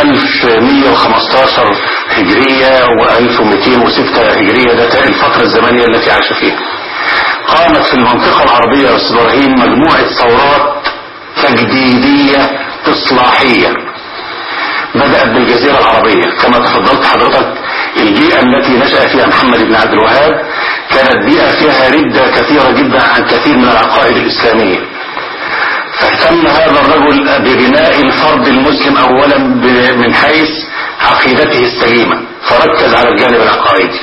1115 هجرية و1206 هجرية ده تاني الفترة الزمنية التي عاش فيها قامت في المنطقة العربية يا أستاذ إبراهيم مجموعة ثورات تجديدية إصلاحية بدأت بالجزيرة العربية كما تفضلت حضرتك البيئة التي نشأ فيها محمد بن عبد الوهاب كانت بيئة فيها ردة كثيرة جدا عن كثير من العقائد الإسلامية فاهتم هذا الرجل ببناء الفرد المسلم أولا ب- من حيث عقيدته السليمة فركز على الجانب العقائدي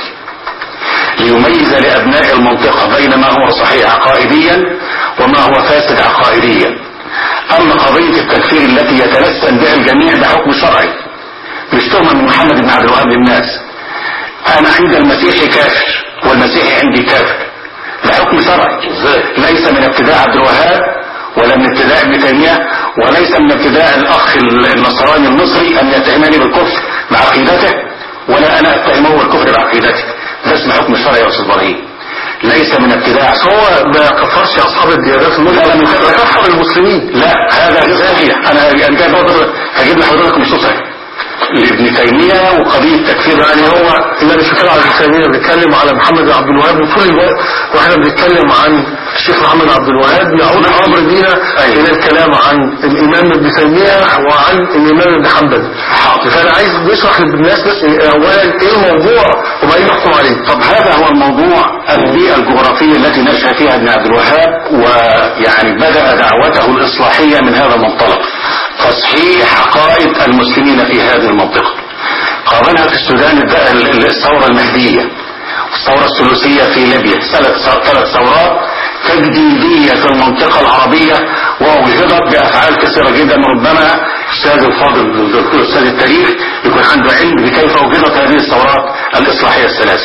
ليميز لأبناء المنطقة بين ما هو صحيح عقائديا وما هو فاسد عقائديا أما قضية التكفير التي يتلسن بها الجميع ده حكم شرعي مش تهمة من محمد بن عبد الوهاب للناس أنا عند المسيحي كافر والمسيحي عندي كافر ده حكم شرعي ليس من ابتداء عبد الوهاب ولا من ابتداء ابن تيمية وليس من ابتداء الأخ النصراني المصري أن يتهمني بالكفر بعقيدته ولا أنا أتهمه بالكفر بعقيدته ده اسمه حكم شرعي يا أستاذ إبراهيم ليس من ابتداع هو ما كفرش اصحاب الديانات لا، المسلمين لا، لا. كفر المسلمين لا هذا غير صحيح انا انا جاي برضه هجيب لحضرتك نصوص اهي لابن تيميه وقضيه تكفير يعني هو احنا مش بنتكلم على الاسلاميه بنتكلم على محمد بن عبد الوهاب وطول الوقت واحنا بنتكلم عن الشيخ محمد عبد الوهاب يعود امر بينا الى الكلام عن الامام ابن تيميه وعن الامام ابن حنبل فانا عايز نشرح للناس بس اولا ايه الموضوع وبعدين نحكم عليه طب هذا هو الموضوع البيئة الجغرافية التي نشأ فيها ابن عبد الوهاب ويعني بدأ دعوته الإصلاحية من هذا المنطلق تصحيح عقائد المسلمين في هذه المنطقة قابلها في السودان الد- ال- الثورة المهدية والثورة الثلوثية في ليبيا ثلاث ثلاث ثورات تجديدية في المنطقة العربية وأوجدت بأفعال كثيرة جدا ربما أستاذ الفاضل الدكتور أستاذ التاريخ يكون عنده علم بكيف أوجدت هذه الثورات الإصلاحية الثلاثة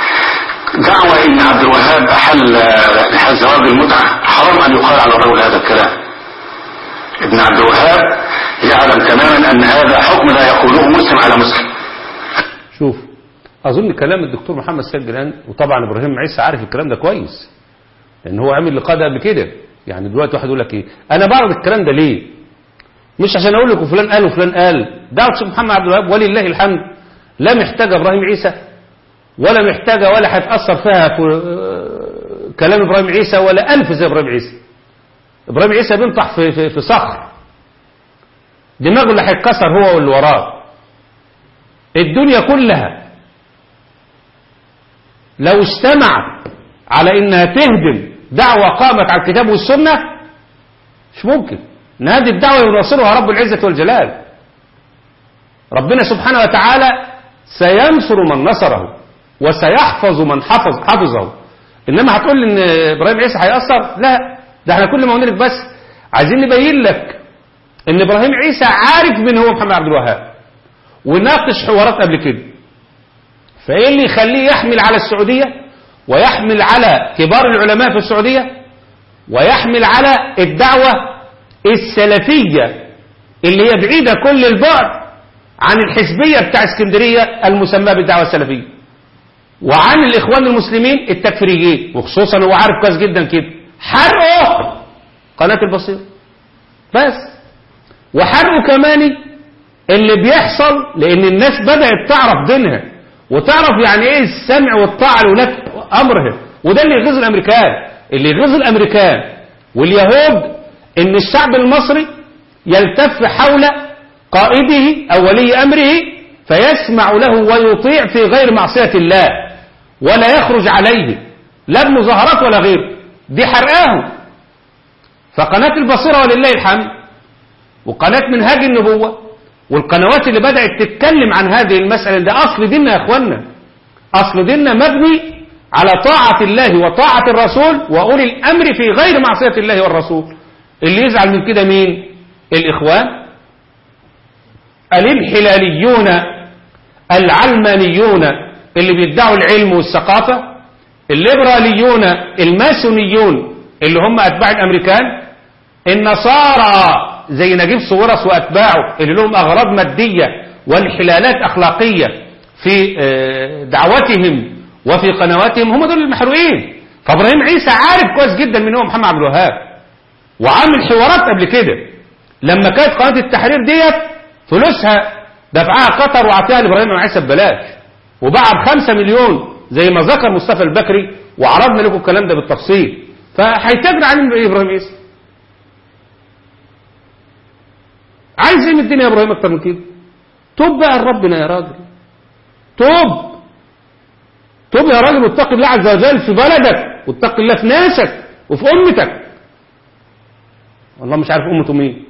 دعوة ان عبد الوهاب احل احل زواج المتعة حرام ان يقال على الرجل هذا الكلام ابن عبد الوهاب يعلم تماما ان هذا حكم لا يقوله مسلم على مسلم شوف أظن كلام الدكتور محمد سيد جيران وطبعا إبراهيم عيسى عارف الكلام ده كويس لأن هو عامل لقاء ده قبل كده يعني دلوقتي واحد يقول لك إيه أنا بعرض الكلام ده ليه مش عشان أقول لكم فلان قال وفلان قال دعوة الشيخ محمد عبد الوهاب ولله الحمد لا محتاجة إبراهيم عيسى ولا محتاجة ولا هيتأثر فيها في آه، كلام إبراهيم عيسى ولا ألف زي إبراهيم عيسى ابراهيم عيسى بينطح في, في, في صخر دماغه اللي هيتكسر هو واللي وراه الدنيا كلها لو اجتمعت على انها تهدم دعوة قامت على الكتاب والسنة مش ممكن ان هذه الدعوة يناصرها رب العزة والجلال ربنا سبحانه وتعالى سينصر من نصره وسيحفظ من حفظ حفظه انما هتقول ان ابراهيم عيسى هيأثر لا ده احنا كل ما قلنا لك بس عايزين نبين لك ان ابراهيم عيسى عارف من هو محمد عبد الوهاب وناقش حوارات قبل كده فايه اللي يخليه يحمل على السعودية ويحمل على كبار العلماء في السعودية ويحمل على الدعوة السلفية اللي هي بعيدة كل البعد عن الحزبية بتاع اسكندرية المسمى بالدعوة السلفية وعن الإخوان المسلمين التكفيريين وخصوصا هو عارف كويس جدا كده حرقه قناة البصير بس وحرقه كمان اللي بيحصل لأن الناس بدأت تعرف دينها وتعرف يعني ايه السمع والطاعة لولاة أمرهم وده اللي يغيظ الأمريكان اللي يغيظ الأمريكان واليهود إن الشعب المصري يلتف حول قائده أو ولي أمره فيسمع له ويطيع في غير معصية الله ولا يخرج عليه لا بمظاهرات ولا غير دي حرقاهم فقناة البصيرة ولله الحمد وقناة منهاج النبوة والقنوات اللي بدأت تتكلم عن هذه المسألة ده أصل ديننا يا أخوانا أصل ديننا مبني على طاعة الله وطاعة الرسول وأولي الأمر في غير معصية الله والرسول اللي يزعل من كده مين الإخوان الانحلاليون العلمانيون اللي بيدعوا العلم والثقافة الليبراليون الماسونيون اللي هم أتباع الأمريكان النصارى زي نجيب صورس وأتباعه اللي لهم أغراض مادية وانحلالات أخلاقية في دعوتهم وفي قنواتهم هم دول المحروقين فابراهيم عيسى عارف كويس جدا من هو محمد عبد الوهاب وعامل حوارات قبل كده لما كانت قناة التحرير ديت فلوسها دفعها قطر وعطيها لابراهيم عيسى ببلاش وباعها بخمسة مليون زي ما ذكر مصطفى البكري وعرضنا لكم الكلام ده بالتفصيل فهيتجرى عليه ابراهيم عيسى عايز ايه من الدنيا يا ابراهيم اكتر من كده توب بقى لربنا يا راجل توب توب يا راجل واتق الله عز وجل في بلدك واتق الله في ناسك وفي امتك والله مش عارف امته مين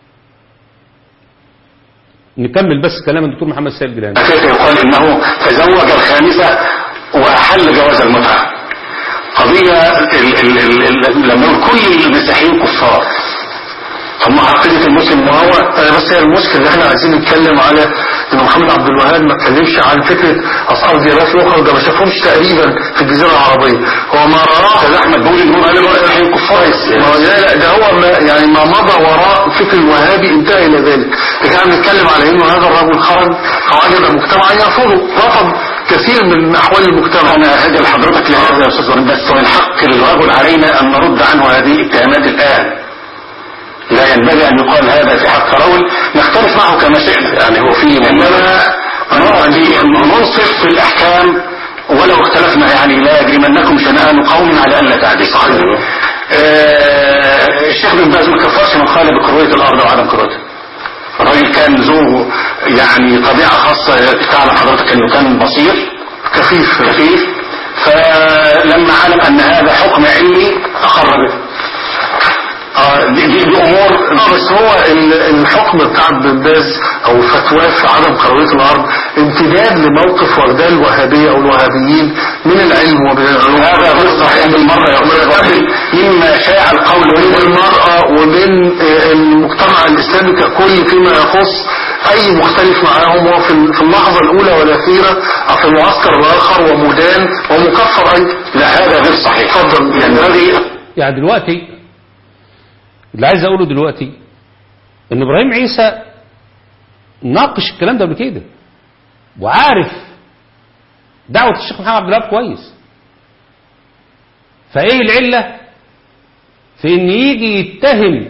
نكمل بس كلام الدكتور محمد سيد جيلاني كيف يقال انه تزوج الخامسة واحل جواز المتعة قضية ال- ال- ال- ال- لما يقول كل المسيحيين كفار هم عقيدة المسلم وهو بس هي المشكلة اللي احنا عايزين نتكلم على ان محمد عبد الوهاب ما اتكلمش عن فكرة اصحاب الديانات الاخرى ده ما شافهمش تقريبا في الجزيرة العربية هو ما راه استاذ احمد بيقول ان هم قالوا المسيحيين كفار ما هو لا لا ده هو ما يعني ما مضى وراء الفكر الوهابي انتهى الى ذلك لكن احنا بنتكلم على انه هذا الرجل خرج فوجد مجتمعا يرفضه رفض كثير من احوال المجتمع انا هدي لحضرتك لهذا يا استاذ ابراهيم بس من حق للرجل علينا ان نرد عنه هذه الاتهامات الان لا ينبغي ان يقال هذا في حق رجل نختلف معه كما شئنا يعني هو في انما نعطي ننصف في الاحكام ولو اختلفنا يعني لا يجرمنكم شنآن قوم على الا تعديل صحيح آه الشيخ بن باز ما كفرش من قال بكرويه الارض وعدم كرويتها الراجل كان ذو يعني طبيعه خاصه تعلم حضرتك انه كان بصير كفيف كفيف فلما علم ان هذا حكم علمي اقر به اه دي, دي, دي امور اه بس هو ال- الحكم بتاع ابن باز او فتواه في عدم كرويه الارض امتداد لموقف ورداء الوهابيه او الوهابيين من العلم ومن العلوم هذا غير صحيح بالمره يا استاذ ابراهيم مما شاع القول ومن المرأة ومن آه، المجتمع الإسلامي ككل فيما يخص أي مختلف معاهم هو في ال- في اللحظة الأولى والأخيرة في المعسكر الآخر ومدان ومكفر أيضا لا هذا غير صحيح اتفضل ينبغي يعني دلوقتي اللي عايز اقوله دلوقتي ان ابراهيم عيسى ناقش الكلام ده قبل كده وعارف دعوة الشيخ محمد عبد الوهاب كويس فايه العلة في ان يجي يتهم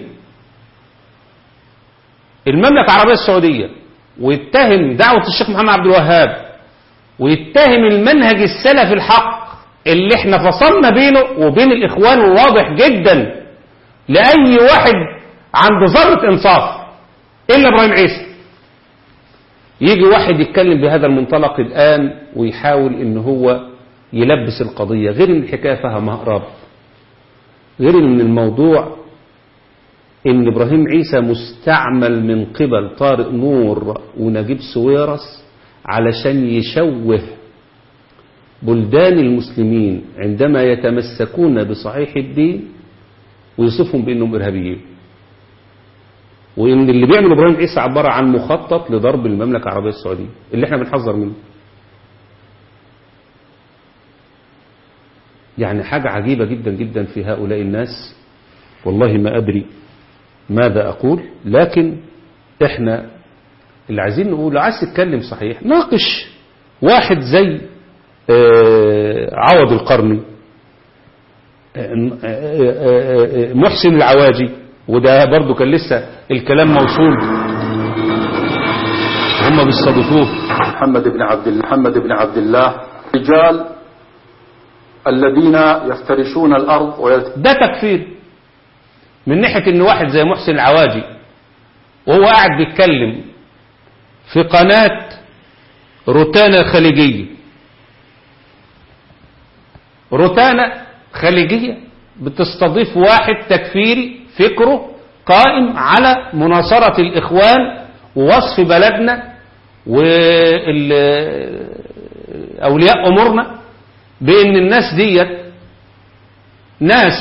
المملكة العربية السعودية ويتهم دعوة الشيخ محمد عبد الوهاب ويتهم المنهج السلفي الحق اللي احنا فصلنا بينه وبين الاخوان الواضح جدا لأي واحد عنده ذرة إنصاف إلا إبراهيم عيسى يجي واحد يتكلم بهذا المنطلق الآن ويحاول إن هو يلبس القضية غير إن الحكاية فيها مهرب غير إن الموضوع إن إبراهيم عيسى مستعمل من قبل طارق نور ونجيب سويرس علشان يشوه بلدان المسلمين عندما يتمسكون بصحيح الدين ويصفهم بأنهم إرهابيين وإن اللي بيعمل إبراهيم عيسى عبارة عن مخطط لضرب المملكة العربية السعودية اللي احنا بنحذر منه يعني حاجة عجيبة جدا جدا في هؤلاء الناس والله ما أدري ماذا أقول لكن احنا اللي عايزين نقول عايز تتكلم صحيح ناقش واحد زي آه، عوض القرني آه، آه، محسن العواجي وده برضو كان لسه الكلام موصول هم بيستضيفوه محمد بن عبد الله محمد بن عبد الله رجال الذين يفترشون الأرض ويت... ده تكفير من ناحية ان واحد زي محسن العواجي وهو قاعد بيتكلم في قناة روتانا خليجية روتانا خليجية بتستضيف واحد تكفيري فكره قائم على مناصرة الإخوان ووصف بلدنا وأولياء أمورنا بأن الناس ديت ناس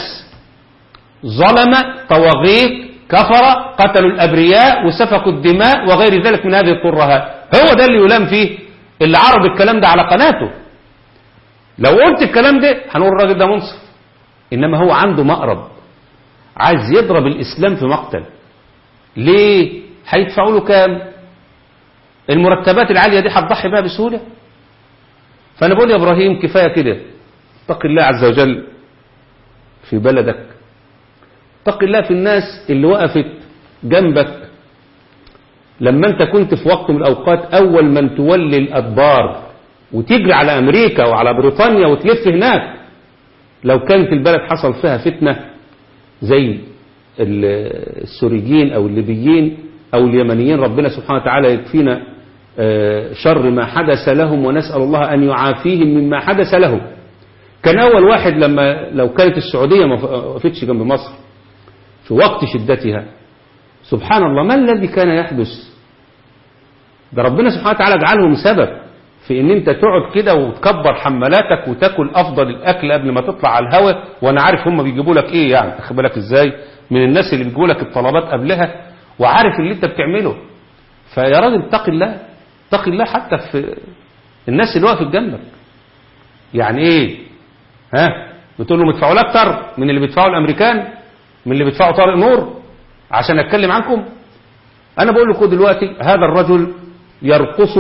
ظلمة طواغيت كفر قتلوا الأبرياء وسفكوا الدماء وغير ذلك من هذه الترهات هو ده اللي يلام فيه اللي عرض الكلام ده على قناته لو قلت الكلام ده هنقول الراجل ده منصف إنما هو عنده مقرب عايز يضرب الإسلام في مقتل ليه هيدفعوا له كام المرتبات العالية دي هتضحي بها بسهولة فأنا بقول يا إبراهيم كفاية كده اتق الله عز وجل في بلدك اتق الله في الناس اللي وقفت جنبك لما انت كنت في وقت من الأوقات أول من تولي الأدبار وتجري على أمريكا وعلى بريطانيا وتلف هناك لو كانت البلد حصل فيها فتنة زي السوريين أو الليبيين أو اليمنيين ربنا سبحانه وتعالى يكفينا شر ما حدث لهم ونسأل الله أن يعافيهم مما حدث لهم كان أول واحد لما لو كانت السعودية ما وقفتش جنب مصر في وقت شدتها سبحان الله ما الذي كان يحدث ده ربنا سبحانه وتعالى جعلهم سبب في ان انت تقعد كده وتكبر حمالاتك وتاكل افضل الاكل قبل ما تطلع على الهواء وانا عارف هم بيجيبوا لك ايه يعني تاخد بالك ازاي من الناس اللي بيجيبوا لك الطلبات قبلها وعارف اللي انت بتعمله فيا راجل اتق الله اتق الله حتى في الناس اللي واقفه جنبك يعني ايه ها بتقول لهم ادفعوا لي اكتر من اللي بيدفعوا الامريكان من اللي بيدفعوا طارق نور عشان اتكلم عنكم انا بقول لكم دلوقتي هذا الرجل يرقص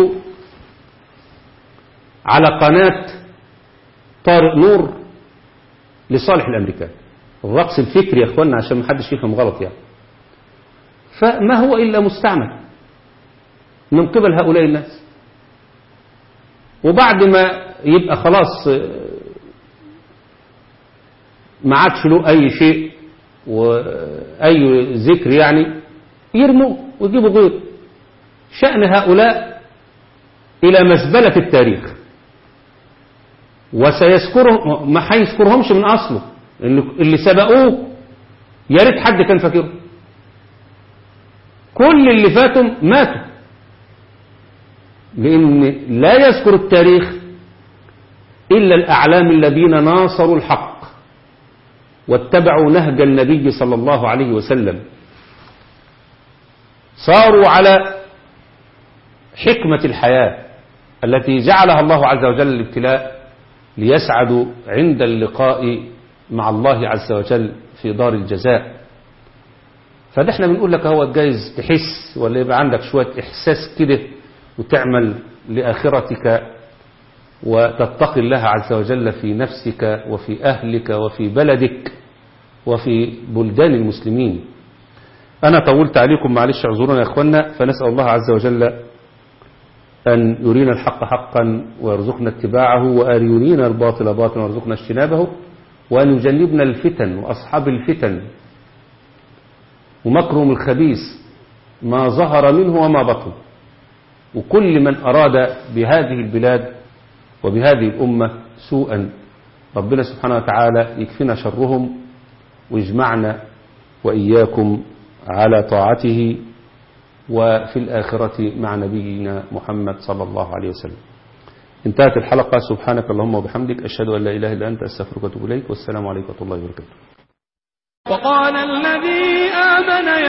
على قناة طارق نور لصالح الامريكان الرقص الفكري يا اخوانا عشان ما حدش يفهم غلط يعني فما هو الا مستعمل من قبل هؤلاء الناس وبعد ما يبقى خلاص ما عادش له أي شيء وأي ذكر يعني يرموه ويجيبوا غير شأن هؤلاء إلى مزبلة التاريخ وسيذكرهم ما هيذكرهمش من أصله اللي سبقوه يا ريت حد كان فاكره كل اللي فاتوا ماتوا لأن لا يذكر التاريخ إلا الأعلام الذين ناصروا الحق واتبعوا نهج النبي صلى الله عليه وسلم صاروا على حكمة الحياة التي جعلها الله عز وجل الابتلاء ليسعدوا عند اللقاء مع الله عز وجل في دار الجزاء فده احنا بنقول لك هو جايز تحس ولا يبقى عندك شوية إحساس كده وتعمل لآخرتك وتتقي الله عز وجل في نفسك وفي أهلك وفي بلدك وفي بلدان المسلمين أنا طولت عليكم معلش اعذرونا يا أخوانا فنسأل الله عز وجل أن يرينا الحق حقا ويرزقنا اتباعه وأن يرينا الباطل باطلا ويرزقنا اجتنابه وأن يجنبنا الفتن وأصحاب الفتن ومكرهم الخبيث ما ظهر منه وما بطن وكل من أراد بهذه البلاد وبهذه الأمة سوءا ربنا سبحانه وتعالى يكفينا شرهم ويجمعنا وإياكم على طاعته وفي الآخرة مع نبينا محمد صلى الله عليه وسلم انتهت الحلقة سبحانك اللهم وبحمدك أشهد أن لا إله إلا أنت أستغفرك وأتوب إليك والسلام عليكم ورحمة الله وبركاته وقال الذي آمن